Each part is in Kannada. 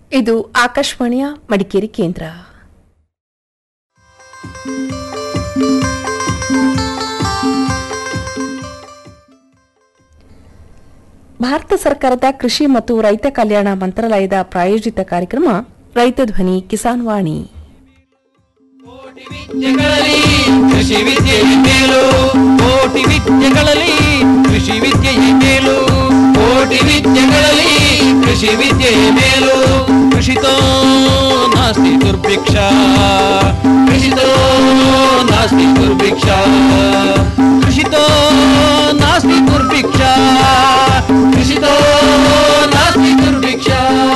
ಇದು ಆಕಾಶವಾಣಿಯ ಮಡಿಕೇರಿ ಕೇಂದ್ರ ಭಾರತ ಸರ್ಕಾರದ ಕೃಷಿ ಮತ್ತು ರೈತ ಕಲ್ಯಾಣ ಮಂತ್ರಾಲಯದ ಪ್ರಾಯೋಜಿತ ಕಾರ್ಯಕ್ರಮ ರೈತ ಧ್ವನಿ ಕಿಸಾನ್ ವಾಣಿ ವಿದ್ಯೆಗಳಲ್ಲಿ ಕೃಷಿ ವಿದ್ಯೆಯ ಮೇಲು ಕೋಟಿ ವಿದ್ಯೆಗಳಲ್ಲಿ ಕೃಷಿ ವಿದ್ಯೆಯ ಮೇಲು ಕೋಟಿ ವಿದ್ಯೆಗಳಲ್ಲಿ ಕೃಷಿ ವಿದ್ಯೆಯ ಮೇಲು ಕೃಷಿತೋ ನಾಸ್ತಿ ದುರ್ಭಿಕ್ಷ ಕೃಷಿತೋ ನಾಸ್ತಿ ದುರ್ಭಿಕ್ಷ ಕೃಷಿತೋ ನಾಸ್ತಿ ದುರ್ಭಿಕ್ಷ ಕೃಷಿತೋ ನಾಸ್ತಿ ದುರ್ಭಿಕ್ಷ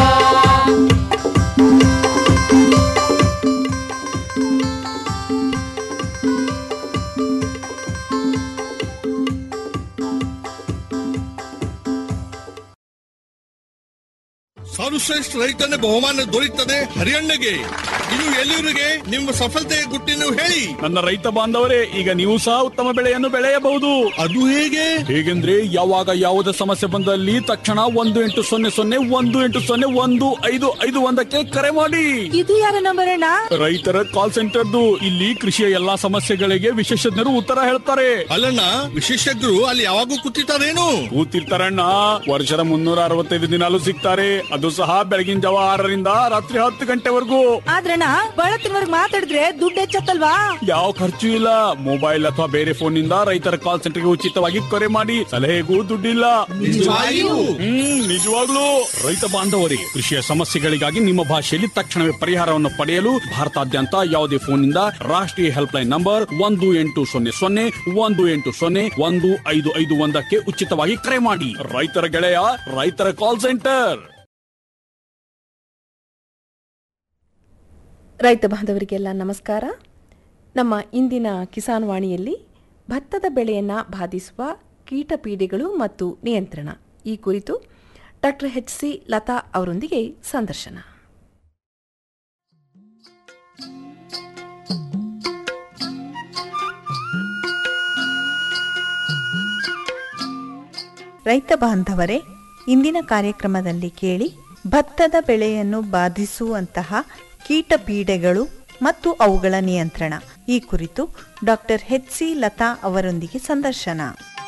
ಸರ್ವಶ್ರೇಷ್ಠ ರೈತನ ಬಹುಮಾನ ದೊರೆಯುತ್ತದೆ ಹರಿಯಣ್ಣಗೆ ಇದು ಎಲ್ಲಿವರಿಗೆ ನಿಮ್ಮ ಸಫಲತೆಯ ಗುಟ್ಟಿನ ಹೇಳಿ ನನ್ನ ರೈತ ಬಾಂಧವರೇ ಈಗ ನೀವು ಸಹ ಉತ್ತಮ ಬೆಳೆಯನ್ನು ಬೆಳೆಯಬಹುದು ಅದು ಹೇಗೆ ಹೇಗೆಂದ್ರೆ ಯಾವಾಗ ಯಾವುದೇ ಸಮಸ್ಯೆ ಬಂದಲ್ಲಿ ತಕ್ಷಣ ಒಂದು ಎಂಟು ಸೊನ್ನೆ ಸೊನ್ನೆ ಒಂದು ಎಂಟು ಸೊನ್ನೆ ಒಂದು ಐದು ಐದು ಒಂದಕ್ಕೆ ಕರೆ ಮಾಡಿ ಇದು ಯಾರ ನಂಬರ್ ಅಣ್ಣ ರೈತರ ಕಾಲ್ ಸೆಂಟರ್ದು ಇಲ್ಲಿ ಕೃಷಿಯ ಎಲ್ಲಾ ಸಮಸ್ಯೆಗಳಿಗೆ ವಿಶೇಷಜ್ಞರು ಉತ್ತರ ಹೇಳ್ತಾರೆ ಅಲ್ಲಣ್ಣ ವಿಶೇಷಜ್ಞರು ಅಲ್ಲಿ ಯಾವಾಗೂ ಕೂತಿರ್ತಾರೇನು ಕೂತಿರ್ತಾರಣ್ಣ ವರ್ಷದ ಮುನ್ನೂರ ಅರವತ್ತೈದು ದಿನಾಲು ಸಿಗ್ತಾರೆ ಅದು ಸಹ ಬೆಳಗಿನ ಜಾವ ಆರರಿಂದ ರಾತ್ರಿ ಹತ್ತು ಗಂಟೆವರೆಗೂ ಆದ್ರಣ್ಣ ಬಳತ್ತಿನವರ್ಗ್ ಮಾತಾಡಿದ್ರೆ ದುಡ್ಡು ಹೆಚ್ಚತ್ತಲ್ವಾ ಯಾವ ಖರ್ಚು ಇಲ್ಲ ಮೊಬೈಲ್ ಅಥವಾ ಬೇರೆ ಫೋನ್ ನಿಂದ ರೈತರ ಕಾಲ್ ಸೆಂಟರ್ಗೆ ಉಚಿತವಾಗಿ ಕರೆ ಮಾಡಿ ಸಲಹೆಗೂ ದುಡ್ಡಿಲ್ಲ ನಿಜವಾಗಿಯೂ? ಹ್ಮ್ ನಿಜವಾಗ್ಲೂ ರೈತ ಬಾಂಧವರಿಗೆ ಕೃಷಿಯ ಸಮಸ್ಯೆಗಳಿಗಾಗಿ ನಿಮ್ಮ ಭಾಷೆಯಲ್ಲಿ ತಕ್ಷಣವೇ ಪರಿಹಾರವನ್ನು ಪಡೆಯಲು ಭಾರತಾದ್ಯಂತ ಯಾವುದೇ ಫೋನ್ ನಿಂದ ರಾಷ್ಟ್ರೀಯ ಹೆಲ್ಪ್ ಲೈನ್ ನಂಬರ್ ಒಂದು ಎಂಟು ಸೊನ್ನೆ ಸೊನ್ನೆ ಒಂದು ಎಂಟು ಸೊನ್ನೆ ಒಂದು ಐದು ಐದು ಒಂದಕ್ಕೆ ಉಚಿತವಾಗಿ ಕರೆ ಮಾಡಿ ರೈತರ ಗೆಳೆಯ ರೈತರ ಕಾಲ್ ಸೆಂಟರ್ ರೈತ ಬಾಂಧವರಿಗೆಲ್ಲ ನಮಸ್ಕಾರ ನಮ್ಮ ಇಂದಿನ ಕಿಸಾನ್ ವಾಣಿಯಲ್ಲಿ ಭತ್ತದ ಬೆಳೆಯನ್ನು ಬಾಧಿಸುವ ಕೀಟಪೀಡೆಗಳು ಮತ್ತು ನಿಯಂತ್ರಣ ಈ ಕುರಿತು ಡಾಕ್ಟರ್ ಎಚ್ ಸಿ ಲತಾ ಅವರೊಂದಿಗೆ ಸಂದರ್ಶನ ರೈತ ಬಾಂಧವರೇ ಇಂದಿನ ಕಾರ್ಯಕ್ರಮದಲ್ಲಿ ಕೇಳಿ ಭತ್ತದ ಬೆಳೆಯನ್ನು ಬಾಧಿಸುವಂತಹ ಕೀಟ ಪೀಡೆಗಳು ಮತ್ತು ಅವುಗಳ ನಿಯಂತ್ರಣ ಈ ಕುರಿತು ಡಾಕ್ಟರ್ ಎಚ್ ಸಿ ಲತಾ ಅವರೊಂದಿಗೆ ಸಂದರ್ಶನ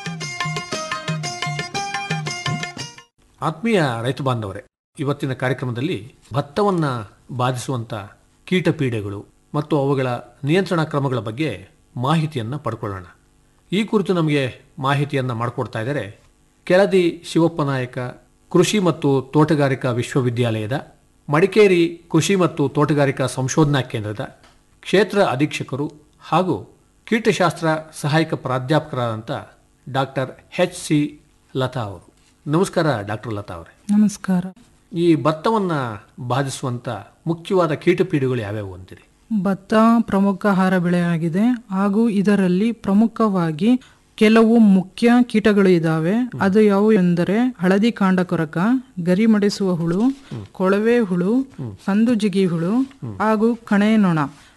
ಆತ್ಮೀಯ ರೈತ ಬಾಂಧವರೇ ಇವತ್ತಿನ ಕಾರ್ಯಕ್ರಮದಲ್ಲಿ ಭತ್ತವನ್ನ ಬಾಧಿಸುವಂತ ಕೀಟಪೀಡೆಗಳು ಮತ್ತು ಅವುಗಳ ನಿಯಂತ್ರಣ ಕ್ರಮಗಳ ಬಗ್ಗೆ ಮಾಹಿತಿಯನ್ನು ಪಡ್ಕೊಳ್ಳೋಣ ಈ ಕುರಿತು ನಮಗೆ ಮಾಹಿತಿಯನ್ನು ಮಾಡಿಕೊಡ್ತಾ ಇದ್ದಾರೆ ಕೆಳದಿ ಶಿವಪ್ಪ ನಾಯಕ ಕೃಷಿ ಮತ್ತು ತೋಟಗಾರಿಕಾ ವಿಶ್ವವಿದ್ಯಾಲಯದ ಮಡಿಕೇರಿ ಕೃಷಿ ಮತ್ತು ತೋಟಗಾರಿಕಾ ಸಂಶೋಧನಾ ಕೇಂದ್ರದ ಕ್ಷೇತ್ರ ಅಧೀಕ್ಷಕರು ಹಾಗೂ ಕೀಟಶಾಸ್ತ್ರ ಸಹಾಯಕ ಪ್ರಾಧ್ಯಾಪಕರಾದಂಥ ಡಾಕ್ಟರ್ ಎಚ್ ಸಿ ಲತಾ ಅವರು ನಮಸ್ಕಾರ ಡಾಕ್ಟರ್ ಲತಾ ಅವರೇ ನಮಸ್ಕಾರ ಈ ಭತ್ತವನ್ನ ಬಾಧಿಸುವಂತ ಮುಖ್ಯವಾದ ಕೀಟಪೀಡೆಗಳು ಯಾವ್ಯಾವು ಅಂತೀರಿ ಭತ್ತ ಪ್ರಮುಖ ಆಹಾರ ಬೆಳೆಯಾಗಿದೆ ಹಾಗೂ ಇದರಲ್ಲಿ ಪ್ರಮುಖವಾಗಿ ಕೆಲವು ಮುಖ್ಯ ಕೀಟಗಳು ಇದಾವೆ ಅದು ಯಾವುವು ಎಂದರೆ ಹಳದಿ ಕಾಂಡ ಕೊರಕ ಗರಿಮಡಿಸುವ ಹುಳು ಕೊಳವೆ ಹುಳು ಕಂದು ಜಿಗಿ ಹುಳು ಹಾಗೂ ಕಣೆ ನೊಣ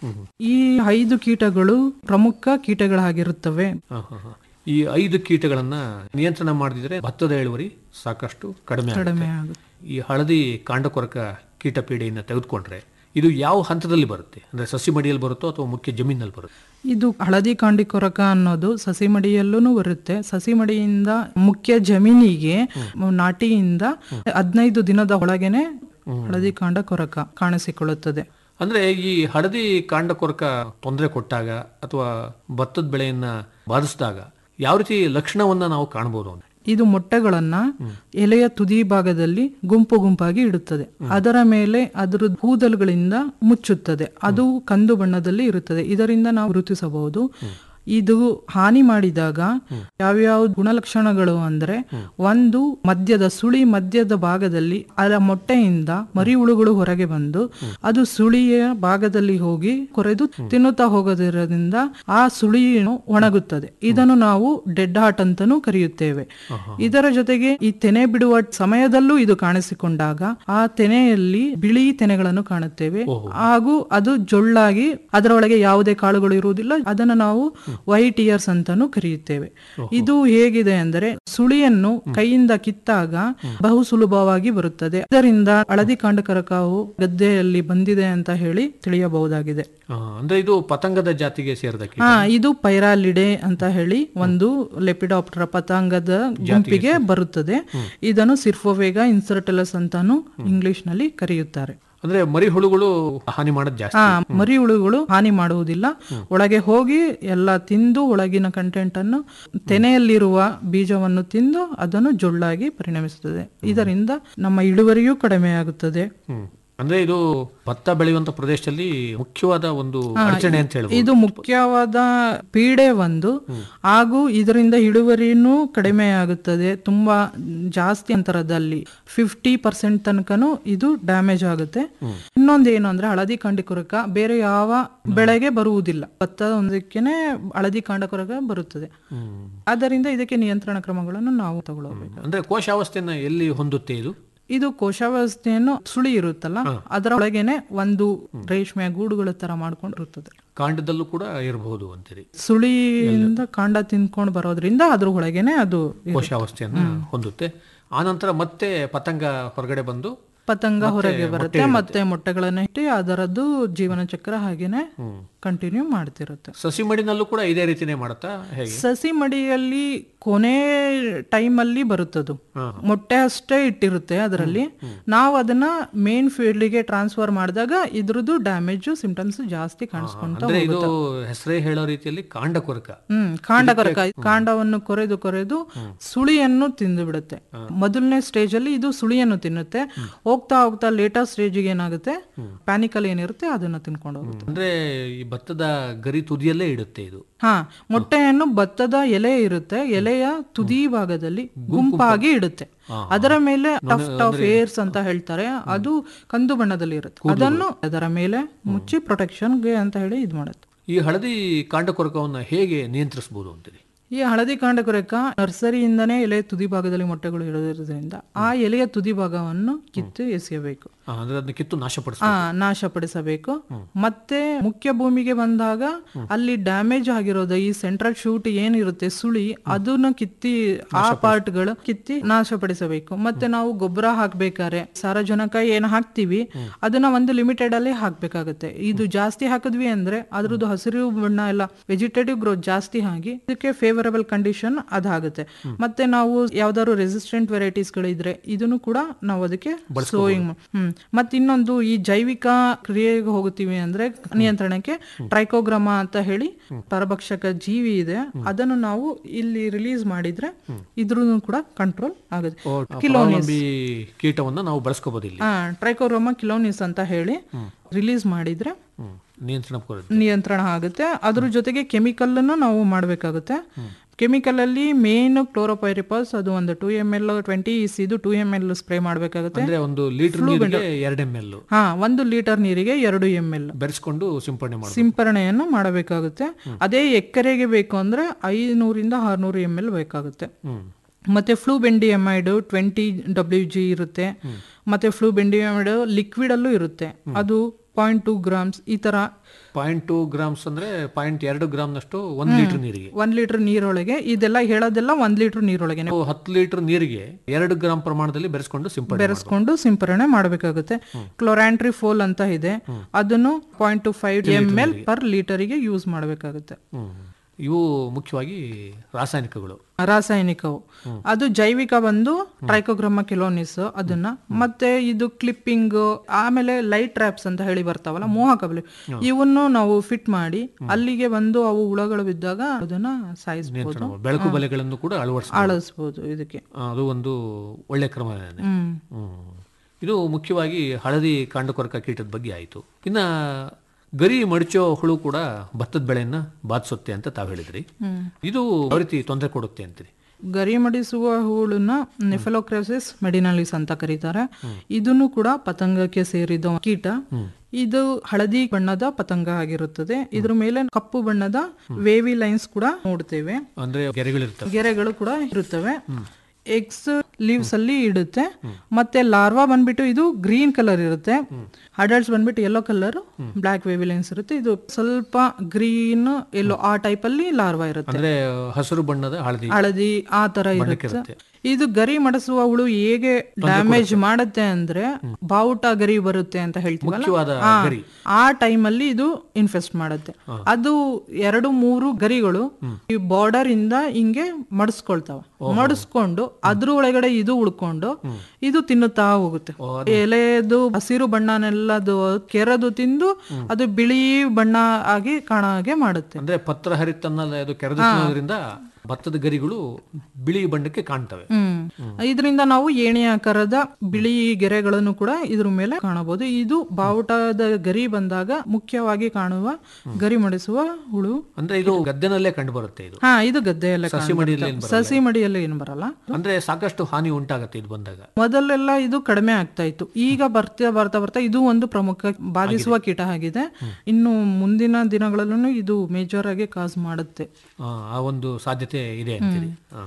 ಈ ಐದು ಕೀಟಗಳು ಪ್ರಮುಖ ಕೀಟಗಳಾಗಿರುತ್ತವೆ ಹ, ಹ, ಹ. ಈ ಐದು ಕೀಟಗಳನ್ನ ನಿಯಂತ್ರಣ ಮಾಡಿದ್ರೆ ಭತ್ತದ ಇಳುವರಿ ಸಾಕಷ್ಟು ಕಡಿಮೆ ಆಗುತ್ತೆ. ಕಡಿಮೆ ಆಗುತ್ತೆ ಈ ಹಳದಿ ಕಾಂಡಕೊರಕ ಕೀಟಪೀಡೆಯನ್ನು ತೆಗೆದುಕೊಂಡ್ರೆ ಇದು ಯಾವ ಹಂತದಲ್ಲಿ ಬರುತ್ತೆ ಅಂದ್ರೆ ಸಸಿ ಮಡಿಯಲ್ಲಿ ಬರುತ್ತೋ ಅಥವಾ ಮುಖ್ಯ ಜಮೀನಲ್ಲಿ ಬರುತ್ತೆ ಇದು ಹಳದಿ ಕಾಂಡಿ ಕೊರಕ ಅನ್ನೋದು ಸಸಿ ಮಡಿಯಲ್ಲೂ ಬರುತ್ತೆ ಸಸಿ ಮಡಿಯಿಂದ ಮುಖ್ಯ ಜಮೀನಿಗೆ ನಾಟಿಯಿಂದ ಹದಿನೈದು ದಿನದ ಒಳಗೇನೆ ಹಳದಿ ಕಾಂಡ ಕೊರಕ ಕಾಣಿಸಿಕೊಳ್ಳುತ್ತದೆ ಅಂದ್ರೆ ಈ ಹಳದಿ ಕಾಂಡಕೊರಕ ತೊಂದರೆ ಕೊಟ್ಟಾಗ ಅಥವಾ ಭತ್ತದ ಬೆಳೆಯನ್ನ ಬಾಧಿಸಿದಾಗ ಯಾವ ರೀತಿ ಲಕ್ಷಣವನ್ನ ನಾವು ಕಾಣಬಹುದು ಅಂತ ಇದು ಮೊಟ್ಟೆಗಳನ್ನ ಎಲೆಯ ತುದಿ ಭಾಗದಲ್ಲಿ ಗುಂಪು ಗುಂಪಾಗಿ ಇಡುತ್ತದೆ ಅದರ ಮೇಲೆ ಅದರ ಕೂದಲುಗಳಿಂದ ಮುಚ್ಚುತ್ತದೆ ಅದು ಕಂದು ಬಣ್ಣದಲ್ಲಿ ಇರುತ್ತದೆ ಇದರಿಂದ ನಾವು ಗುರುತಿಸಬಹುದು ಇದು ಹಾನಿ ಮಾಡಿದಾಗ ಯಾವ್ಯಾವ ಗುಣಲಕ್ಷಣಗಳು ಅಂದ್ರೆ ಒಂದು ಮಧ್ಯದ ಸುಳಿ ಮಧ್ಯದ ಭಾಗದಲ್ಲಿ ಅದರ ಮೊಟ್ಟೆಯಿಂದ ಮರಿ ಹುಳುಗಳು ಹೊರಗೆ ಬಂದು ಅದು ಸುಳಿಯ ಭಾಗದಲ್ಲಿ ಹೋಗಿ ಕೊರೆದು ತಿನ್ನುತ್ತಾ ಹೋಗೋದಿರೋದ್ರಿಂದ ಆ ಸುಳಿಯು ಒಣಗುತ್ತದೆ ಇದನ್ನು ನಾವು ಡೆಡ್ ಹಾರ್ಟ್ ಅಂತಾನೂ ಕರೆಯುತ್ತೇವೆ ಇದರ ಜೊತೆಗೆ ಈ ತೆನೆ ಬಿಡುವ ಸಮಯದಲ್ಲೂ ಇದು ಕಾಣಿಸಿಕೊಂಡಾಗ ಆ ತೆನೆಯಲ್ಲಿ ಬಿಳಿ ತೆನೆಗಳನ್ನು ಕಾಣುತ್ತೇವೆ ಹಾಗೂ ಅದು ಜೊಳ್ಳಾಗಿ ಅದರೊಳಗೆ ಯಾವುದೇ ಕಾಳುಗಳು ಇರುವುದಿಲ್ಲ ಅದನ್ನು ನಾವು ವೈಟ್ ಇಯರ್ಸ್ ಅಂತಾನು ಕರೆಯುತ್ತೇವೆ ಇದು ಹೇಗಿದೆ ಅಂದರೆ ಸುಳಿಯನ್ನು ಕೈಯಿಂದ ಕಿತ್ತಾಗ ಬಹು ಸುಲಭವಾಗಿ ಬರುತ್ತದೆ ಇದರಿಂದ ಹಳದಿ ಕಾಂಡಕರಕಾವು ಗದ್ದೆಯಲ್ಲಿ ಬಂದಿದೆ ಅಂತ ಹೇಳಿ ತಿಳಿಯಬಹುದಾಗಿದೆ ಆ, ಅಂದ್ರೆ ಇದು ಪತಂಗದ ಜಾತಿಗೆ ಸೇರಿದ ಕೀಟ ಹಾ ಇದು ಪೈರಾಲಿಡೆ ಅಂತ ಹೇಳಿ ಒಂದು ಲೆಪಿಡಾಪ್ಟರ ಪತಾಂಗದ ಗುಂಪಿಗೆ ಬರುತ್ತದೆ ಇದನ್ನು ಸಿರ್ಫೋವೇಗ ಇನ್ಸರ್ಟಲಸ್ ಅಂತಾನು ಇಂಗ್ಲಿಷ್ ನಲ್ಲಿ ಕರೆಯುತ್ತಾರೆ ಅಂದ್ರೆ ಮರಿ ಹುಳುಗಳು ಹಾನಿ ಮಾಡೋದು ಜಾಸ್ತಿ ಹಾ ಮರಿ ಹುಳುಗಳು ಹಾನಿ ಮಾಡುವುದಿಲ್ಲ ಒಳಗೆ ಹೋಗಿ ಎಲ್ಲ ತಿಂದು ಒಳಗಿನ ಕಂಟೆಂಟ್ ಅನ್ನು ತೆನೆಯಲ್ಲಿರುವ ಬೀಜವನ್ನು ತಿಂದು ಅದನ್ನು ಜೊಳ್ಳಾಗಿ ಪರಿಣಮಿಸುತ್ತದೆ ಇದರಿಂದ ನಮ್ಮ ಇಳುವರಿಯೂ ಕಡಿಮೆ ಆಗುತ್ತದೆ ಹ್ಮ್. ಅಂದ್ರೆ ಇದು ಭತ್ತ ಬೆಳೆಯುವಂತ ಪ್ರದೇಶದಲ್ಲಿ ಮುಖ್ಯವಾದ ಒಂದು ಅಡಚಣೆ ಅಂತ ಹೇಳ್ಬೋದು ಇದು ಮುಖ್ಯವಾದ ಪೀಡೆ ಒಂದು ಹಾಗೂ ಇದರಿಂದ ಇಳುವರಿನೂ ಕಡಿಮೆ ಆಗುತ್ತದೆ ತುಂಬಾ ಜಾಸ್ತಿ ಅಂತರದಲ್ಲಿ ಫಿಫ್ಟಿ ಪರ್ಸೆಂಟ್ ತನಕನೂ ಇದು ಡ್ಯಾಮೇಜ್ ಆಗುತ್ತೆ ಇನ್ನೊಂದು ಏನು ಅಂದ್ರೆ ಹಳದಿ ಕಾಂಡಿಕೊರಕ ಬೇರೆ ಯಾವ ಬೆಳೆಗೆ ಬರುವುದಿಲ್ಲ ಭತ್ತ ಒಂದಕ್ಕೇನೆ ಹಳದಿ ಕಾಂಡಕೊರಕ ಬರುತ್ತದೆ ಆದ್ದರಿಂದ ಇದಕ್ಕೆ ನಿಯಂತ್ರಣ ಕ್ರಮಗಳನ್ನು ನಾವು ತಗೊಳ್ಳಬೇಕು ಅಂದ್ರೆ ಕೋಶಾವಸ್ಥೆಯನ್ನ ಎಲ್ಲಿ ಹೊಂದುತ್ತೆ ಇದು ಇದು ಕೋಶಾವಸ್ಥೆಯನ್ನು ಸುಳಿ ಇರುತ್ತಲ್ಲ ಅದರ ಒಳಗೇನೆ ಒಂದು ರೇಷ್ಮೆಯ ಗೂಡುಗಳ ತರ ಮಾಡ್ಕೊಂಡಿರುತ್ತದೆ ಕಾಂಡದಲ್ಲೂ ಕೂಡ ಇರಬಹುದು ಅಂತೀರಿ ಸುಳಿಯಿಂದ ಕಾಂಡ ತಿನ್ಕೊಂಡು ಬರೋದ್ರಿಂದ ಅದ್ರ ಒಳಗೇನೆ ಅದು ಕೋಶಾವಸ್ಥೆಯನ್ನ ಹೊಂದುತ್ತೆ ಆನಂತರ ಮತ್ತೆ ಪತಂಗ ಹೊರಗಡೆ ಬಂದು ಪತಂಗ ಹೊರಗೆ ಬರುತ್ತೆ ಮತ್ತೆ ಮೊಟ್ಟೆಗಳನ್ನ ಇಟ್ಟು ಅದರದ್ದು ಜೀವನ ಚಕ್ರ ಹಾಗೇನೆ ಕಂಟಿನ್ಯೂ ಮಾಡ್ತಿರುತ್ತೆ ಸಸಿ ಮಡಿನಲ್ಲೂ ಕೂಡ ಇದೇ ರೀತಿನೇ ಮಾಡುತ್ತಾ ಹೇಗೆ ಸಸಿ ಮಡಿಯಲ್ಲಿ ಕೊನೆ ಟೈಮ್ ಅಲ್ಲಿ ಬರುತ್ತದು ಮೊಟ್ಟೆ ಅಷ್ಟೇ ಇಟ್ಟಿರುತ್ತೆ ಅದರಲ್ಲಿ ನಾವು ಅದನ್ನ ಮೇನ್ ಫೀಲ್ಡ್ಗೆ ಟ್ರಾನ್ಸ್ಫರ್ ಮಾಡಿದಾಗ ಇದ್ರದ್ದು ಡ್ಯಾಮೇಜ್ ಸಿಂಪ್ಟಮ್ಸ್ ಜಾಸ್ತಿ ಕಾಣಿಸ್ಕೊಂತ ಅಂದ್ರೆ ಇದು ಹೆಸರೇ ಹೇಳೋ ರೀತಿಯಲ್ಲಿ ಕಾಂಡ ಕೊರಕ ಹ್ಮ್ ಕಾಂಡ ಕೊರಕ ಕಾಂಡವನ್ನು ಕೊರೆದು ಕೊರೆದು ಸುಳಿಯನ್ನು ತಿಂದು ಬಿಡುತ್ತೆ ಮೊದಲನೇ ಸ್ಟೇಜ್ ಅಲ್ಲಿ ಇದು ಸುಳಿಯನ್ನು ತಿನ್ನುತ್ತೆ ಹೋಗ್ತಾ ಹೋಗ್ತಾ ಲೇಟರ್ ಸ್ಟೇಜಿಗೆ ಏನಾಗುತ್ತೆ ಪ್ಯಾನಿಕಲ್ ಏನಿರುತ್ತೆ ಅದನ್ನ ತಿನ್ಕೊಂಡು ಹೋಗುತ್ತೆ ಅಂದ್ರೆ ಈ ಭತ್ತದ ಗರಿ ತುದಿಯಲ್ಲೇ ಇಡುತ್ತೆ ಇದು ಹಾ ಮೊಟ್ಟೆಯನ್ನು ಭತ್ತದ ಎಲೆ ಇರುತ್ತೆ ಎಲೆಯ ತುದಿ ಭಾಗದಲ್ಲಿ ಗುಂಪಾಗಿ ಇಡುತ್ತೆ ಅದರ ಮೇಲೆ ಟಫ್ಟ್ ಆಫ್ ಏರ್ಸ್ ಅಂತ ಹೇಳ್ತಾರೆ ಅದು ಕಂದು ಬಣ್ಣದಲ್ಲಿ ಇರುತ್ತೆ ಅದನ್ನು ಅದರ ಮೇಲೆ ಮುಚ್ಚಿ ಪ್ರೊಟೆಕ್ಷನ್ಗೆ ಅಂತ ಹೇಳಿ ಇದು ಮಾಡುತ್ತೆ ಈ ಹಳದಿ ಕಾಂಡ ಕೊರಕವನ್ನ ಹೇಗೆ ನಿಯಂತ್ರಿಸಬಹುದು ಅಂತೀರಿ ಈ ಹಳದಿ ಕಾಂಡ ಕೊರಕ ನರ್ಸರಿಯಿಂದನೇ ಎಲೆ ತುದಿ ಭಾಗದಲ್ಲಿ ಮೊಟ್ಟೆಗಳು ಇರೋದ್ರಿಂದ ಆ ಎಲೆಯ ತುದಿ ಭಾಗವನ್ನು ಕಿತ್ತು ಎಸೆಯಬೇಕು ಆ, ಅಂದ್ರೆ ಅದನ್ನ ಕಿತ್ತು ನಾಶಪಡಿಸ ಆ ನಾಶಪಡಿಸಬೇಕು ಮತ್ತೆ ಮುಖ್ಯ ಭೂಮಿಗೆ ಬಂದಾಗ ಅಲ್ಲಿ ಡ್ಯಾಮೇಜ್ ಆಗಿರೋದು ಈ ಸೆಂಟ್ರಲ್ ಶೂಟ್ ಏನಿರುತ್ತೆ ಸುಳಿ ಅದನ್ನ ಕಿತ್ತಿ ಆ ಪಾರ್ಟ್ಗಳು ಕಿತ್ತಿ ನಾಶಪಡಿಸಬೇಕು ಮತ್ತೆ ನಾವು ಗೊಬ್ಬರ ಹಾಕ್ಬೇಕಾದ್ರೆ ಸಾರಜನಕ ಏನ್ ಹಾಕ್ತಿವಿ ಅದನ್ನ ಒಂದು ಲಿಮಿಟೆಡ್ ಅಲ್ಲಿ ಹಾಕ್ಬೇಕಾಗುತ್ತೆ ಇದು ಜಾಸ್ತಿ ಹಾಕಿದ್ವಿ ಅಂದ್ರೆ ಅದ್ರದ್ದು ಹಸಿರು ಬಣ್ಣ ಎಲ್ಲ ವೆಜಿಟೇಟಿವ್ ಗ್ರೋತ್ ಜಾಸ್ತಿ ಆಗಿ ಇದಕ್ಕೆ ಫೇವರಬಲ್ ಕಂಡೀಷನ್ ಅದಾಗುತ್ತೆ ಮತ್ತೆ ನಾವು ಯಾವ್ದಾದ್ರು ರೆಸಿಸ್ಟೆಂಟ್ ವೆರೈಟೀಸ್ ಗಳಿದ್ರೆ ಇದನ್ನು ಕೂಡ ನಾವು ಅದಕ್ಕೆ ಸೋಯಿಂಗ್ ಹ್ಮ್ ಮತ್ತೆ ಇನ್ನೊಂದು ಈ ಜೈವಿಕ ಕ್ರಿಯೆಗೆ ಹೋಗುತ್ತೀವಿ ಅಂದ್ರೆ ನಿಯಂತ್ರಣಕ್ಕೆ ಟ್ರೈಕೋಗ್ರಾಮ ಅಂತ ಹೇಳಿ ಪರಭಕ್ಷಕ ಜೀವಿ ಇದೆ ಅದನ್ನು ನಾವು ಇಲ್ಲಿ ರಿಲೀಸ್ ಮಾಡಿದ್ರೆ ಇದ್ರೂ ಕೂಡ ಕಂಟ್ರೋಲ್ ಆಗುತ್ತೆ ಕಿಲೋನಿಸ್ ಪರಾವಲಂಬಿ ಕೀಟವನ್ನ ನಾವು ಬಳಸ್ಕೋಬಹುದು ಇಲ್ಲಿ ಆ ಟ್ರೈಕೋಗ್ರಾಮ ಕಿಲೋನಿಸ್ ಅಂತ ಹೇಳಿ ರಿಲೀಸ್ ಮಾಡಿದ್ರೆ ಹ್ಮ್. ನಿಯಂತ್ರಣ ಕೊರತೆ. ನಿಯಂತ್ರಣ ಆಗುತ್ತೆ ಅದ್ರ ಜೊತೆಗೆ ಕೆಮಿಕಲ್ ನಾವು ಮಾಡಬೇಕಾಗುತ್ತೆ ಕೆಮಿಕಲ್ ಅಲ್ಲಿ ಮೇನ್ ಕ್ಲೋರೋಪೈರಿಪಸ್ ಅದು ಒಂದು ಟೂ ಎಮ್ ಎಲ್ ಟ್ವೆಂಟಿ ಇದು ಟೂ ಎಮ್ ಎಲ್ ಸ್ಪ್ರೇ ಮಾಡಬೇಕಾಗುತ್ತೆ ಅಂದ್ರೆ ಒಂದು ಲೀಟರ್ ನೀರಿಗೆ ಎರಡು ಎಂ ಎಲ್ ಹಾ ಒಂದು ಲೀಟರ್ ನೀರಿಗೆ ಎರಡು ಎಮ್ ಎಲ್ ಬೆರೆಸ್ಕೊಂಡು ಸಿಂಪಡಣೆ ಮಾಡಿ ಸಿಂಪರಣೆಯನ್ನು ಮಾಡಬೇಕಾಗುತ್ತೆ ಅದೇ ಎಕರೆಗೆ ಬೇಕು ಅಂದ್ರೆ ಐನೂರಿಂದ ಆರ್ನೂರು ಎಮ್ ಎಲ್ ಬೇಕಾಗುತ್ತೆ ಮತ್ತೆ ಫ್ಲೂ ಬೆಂಡಿ ಎಮೈಡ್ ಟ್ವೆಂಟಿ ಡಬ್ಲ್ಯೂ ಜಿ ಇರುತ್ತೆ ಮತ್ತೆ ಫ್ಲೂ ಬೆಂಡಿ ಎಮೈಡ್ ಲಿಕ್ವಿಡ್ ಅಲ್ಲೂ ಇರುತ್ತೆ ಅದು ಪಾಯಿಂಟ್ ಟೂ ಗ್ರಾಮ್ಸ್ ಈ ತರ ಪಾಯಿಂಟ್ ಟೂ ಗ್ರಾಮ್ಸ್ ಅಂದ್ರೆ ಪಾಯಿಂಟ್ ಎರಡು ಗ್ರಾಮ್ನಷ್ಟು ಒಂದ್ ಲೀಟರ್ ನೀರಿಗೆ ಒಂದ್ ಲೀಟರ್ ನೀರೊಳಗೆ ಇದೆಲ್ಲ ಹೇಳೋದೆಲ್ಲ ಒಂದ್ ಲೀಟರ್ ನೀರೊಳಗೆ ನಾವು ಹತ್ತು ಲೀಟರ್ ನೀರಿಗೆ ಎರಡು ಗ್ರಾಮ್ ಪ್ರಮಾಣದಲ್ಲಿ ಬೆರೆಸ್ಕೊಂಡು ಸಿಂಪಡಣೆ ಬೆರೆಸ್ಕೊಂಡು ಸಿಂಪರಣೆ ಮಾಡಬೇಕಾಗುತ್ತೆ ಕ್ಲೋರಾಂಟ್ರಿ ಫೋಲ್ ಅಂತ ಇದೆ ಅದನ್ನು point two five M L per ಲೀಟರಿಗೆ ಯೂಸ್ ಮಾಡಬೇಕಾಗುತ್ತೆ ಹ್ಮ್. ಇವು ಮುಖ್ಯವಾಗಿ ರಾಸಾಯನಿಕಗಳು ರಾಸಾಯನಿಕವು ಅದು ಜೈವಿಕ ಬಂದು ಟ್ರೈಕೋಗ್ರಾಮ ಕಿಲೋನಿಸ್ ಅದನ್ನ ಮತ್ತೆ ಇದು ಕ್ಲಿಪ್ಪಿಂಗ್ ಆಮೇಲೆ ಲೈಟ್ ಟ್ರ್ಯಾಪ್ಸ್ ಅಂತ ಹೇಳಿ ಬರ್ತಾವಲ್ಲ ಮೋಹಕಬಲಿ ಇವನ್ನು ನಾವು ಫಿಟ್ ಮಾಡಿ ಅಲ್ಲಿಗೆ ಬಂದು ಅವು ಹುಳಗಳು ಬಿದ್ದಾಗ ಅದನ್ನ ಸಾಯಿಸ್ಬೋದು ನಿಯಂತ್ರಣ ಬೆಳಕು ಬಲೆಗಳನ್ನು ಕೂಡ ಅಳವಡಿಸ ಆಳಿಸ್ಬೋದು ಇದಕ್ಕೆ ಅದು ಒಂದು ಒಳ್ಳೆ ಕ್ರಮ ಹ್ಮ್ ಇದು ಮುಖ್ಯವಾಗಿ ಹಳದಿ ಕಾಂಡಕೊರಕ ಕೀಟದ ಬಗ್ಗೆ ಆಯಿತು ಇನ್ನ ಗರಿ ಮಡಚೋ ಹುಳು ಕೂಡ ಭತ್ತದ ಬೆಳೆಯನ್ನ ಬಾಧಿಸುತ್ತೆ ಅಂತ ತಾವು ಹೇಳಿದ್ರಿ ಇದು ಯಾವ ರೀತಿ ತೊಂದರೆ ಕೊಡುತ್ತೆ ಅಂತೀರಿ ಗರಿ ಮಡಿಸುವ ಹೂಳನ್ನ ನೆಫಲೋಕ್ರಸಿಸ್ ಮೆಡಿನಾಲಿಸ್ ಅಂತ ಕರೀತಾರೆ ಇದನ್ನು ಕೂಡ ಪತಂಗಕ್ಕೆ ಸೇರಿದ ಕೀಟ ಇದು ಹಳದಿ ಬಣ್ಣದ ಪತಂಗ ಆಗಿರುತ್ತದೆ ಇದ್ರ ಮೇಲೆ ಕಪ್ಪು ಬಣ್ಣದ ವೇವಿ ಲೈನ್ಸ್ ಕೂಡ ನೋಡ್ತೇವೆ ಅಂದ್ರೆ ಗೆರೆಗಳಿರ್ತವೆ ಗೆರೆಗಳು ಕೂಡ ಇರುತ್ತವೆ ಎಗ್ಸ್ ಲೀವ್ಸ್ ಅಲ್ಲಿ ಇಡುತ್ತೆ ಮತ್ತೆ ಲಾರ್ವಾ ಬಂದ್ಬಿಟ್ಟು ಇದು ಗ್ರೀನ್ ಕಲರ್ ಇರುತ್ತೆ ಅಡಲ್ಟ್ಸ್ ಬಂದ್ಬಿಟ್ಟು ಯೆಲ್ಲೋ ಕಲರ್ ಬ್ಲಾಕ್ ವೇವಿಲೆನ್ಸ್ ಇರುತ್ತೆ ಇದು ಸ್ವಲ್ಪ ಗ್ರೀನ್ ಎಲ್ಲೋ ಆ ಟೈಪ್ ಅಲ್ಲಿ ಲಾರ್ವಾ ಇರುತ್ತೆ ಅಂದ್ರೆ ಹಸಿರು ಬಣ್ಣದ ಹಳದಿ ಹಳದಿ ಆ ತರ ಇರುತ್ತೆ ಇದು ಗರಿ ಮಡಸುವ ಹುಳು ಹೇಗೆ ಡ್ಯಾಮೇಜ್ ಮಾಡುತ್ತೆ ಅಂದ್ರೆ ಬಾವುಟ ಗರಿ ಬರುತ್ತೆ ಅಂತ ಹೇಳ್ತೀವಲ್ಲ ಮುಖ್ಯವಾದ ಆ, ಗರಿ. ಆ ಟೈಮ್ ಅಲ್ಲಿ ಇದು ಇನ್ಫೆಸ್ಟ್ ಮಾಡುತ್ತೆ ಅದು ಎರಡು ಮೂರು ಗರಿಗಳು ಈ ಬಾರ್ಡರ್ ಇಂದ ಹಿಂಗೆ ಮಡಿಸ್ಕೊಳ್ತಾವ ಮಡಿಸ್ಕೊಂಡು ಅದ್ರ ಒಳಗಡೆ ಇದು ಉಳ್ಕೊಂಡು ಇದು ತಿನ್ನುತ್ತಾ ಹೋಗುತ್ತೆ ಎಲೆದು ಹಸಿರು ಬಣ್ಣನೆಲ್ಲದು ಕೆರೆದು ತಿಂದು ಅದು ಬಿಳಿ ಬಣ್ಣ ಆಗಿ ಕಾಣೋ ಹಾಗೆ ಮಾಡುತ್ತೆ ಅಂದ್ರೆ ಪತ್ರ ಹರಿತನ್ನ ಅದು ಕೆರೆದ್ರಿಂದ ಭತ್ತದ ಗರಿಗಳು ಬಿಳಿ ಬಣ್ಣಕ್ಕೆ ಕಾಣ್ತವೆ ಹ್ಮ್ ಇದರಿಂದ ನಾವು ಏಣಿ ಆಕಾರದ ಬಿಳಿ ಗೆರೆಗಳನ್ನು ಕೂಡ ಇದ್ರ ಮೇಲೆ ಕಾಣಬಹುದು ಇದು ಬಾವುಟದ ಗರಿ ಬಂದಾಗ ಮುಖ್ಯವಾಗಿ ಕಾಣುವ ಗರಿ ಮಡಿಸುವ ಹುಳು ಅಂದ್ರೆ ಇದು ಗದ್ದೆನಲ್ಲೇ ಕಂಡು ಬರುತ್ತೆ ಇದು ಹಾ ಇದು ಗದ್ದೆಯಲ್ಲೇ ಸಸಿ ಕಾಣ್ಬರುತ್ತೆ. ಮಡಿಯಲ್ಲಿ ಏನ್ ಬರಲ್ಲ? ಸಸಿ ಮಡಿಯಲ್ಲಿ ಏನು ಬರಲ್ಲ ಅಂದ್ರೆ ಸಾಕಷ್ಟು ಹಾನಿ ಉಂಟಾಗತ್ತೆ ಇದು ಬಂದಾಗ ಮೊದಲೆಲ್ಲ ಇದು ಕಡಿಮೆ ಆಗ್ತಾ ಇತ್ತು ಈಗ ಬರ್ತಾ ಬರ್ತಾ ಬರ್ತಾ ಇದು ಒಂದು ಪ್ರಮುಖ ಬಾಧಿಸುವ ಕೀಟ ಆಗಿದೆ ಇನ್ನು ಮುಂದಿನ ದಿನಗಳಲ್ಲೂ ಇದು ಮೇಜರ್ ಆಗಿ ಕಾಸ್ ಮಾಡುತ್ತೆ ಆ, ಆ ಒಂದು ಸಾಧ್ಯತೆ ಇದೆ ಅಂತೀರಿ ಆ.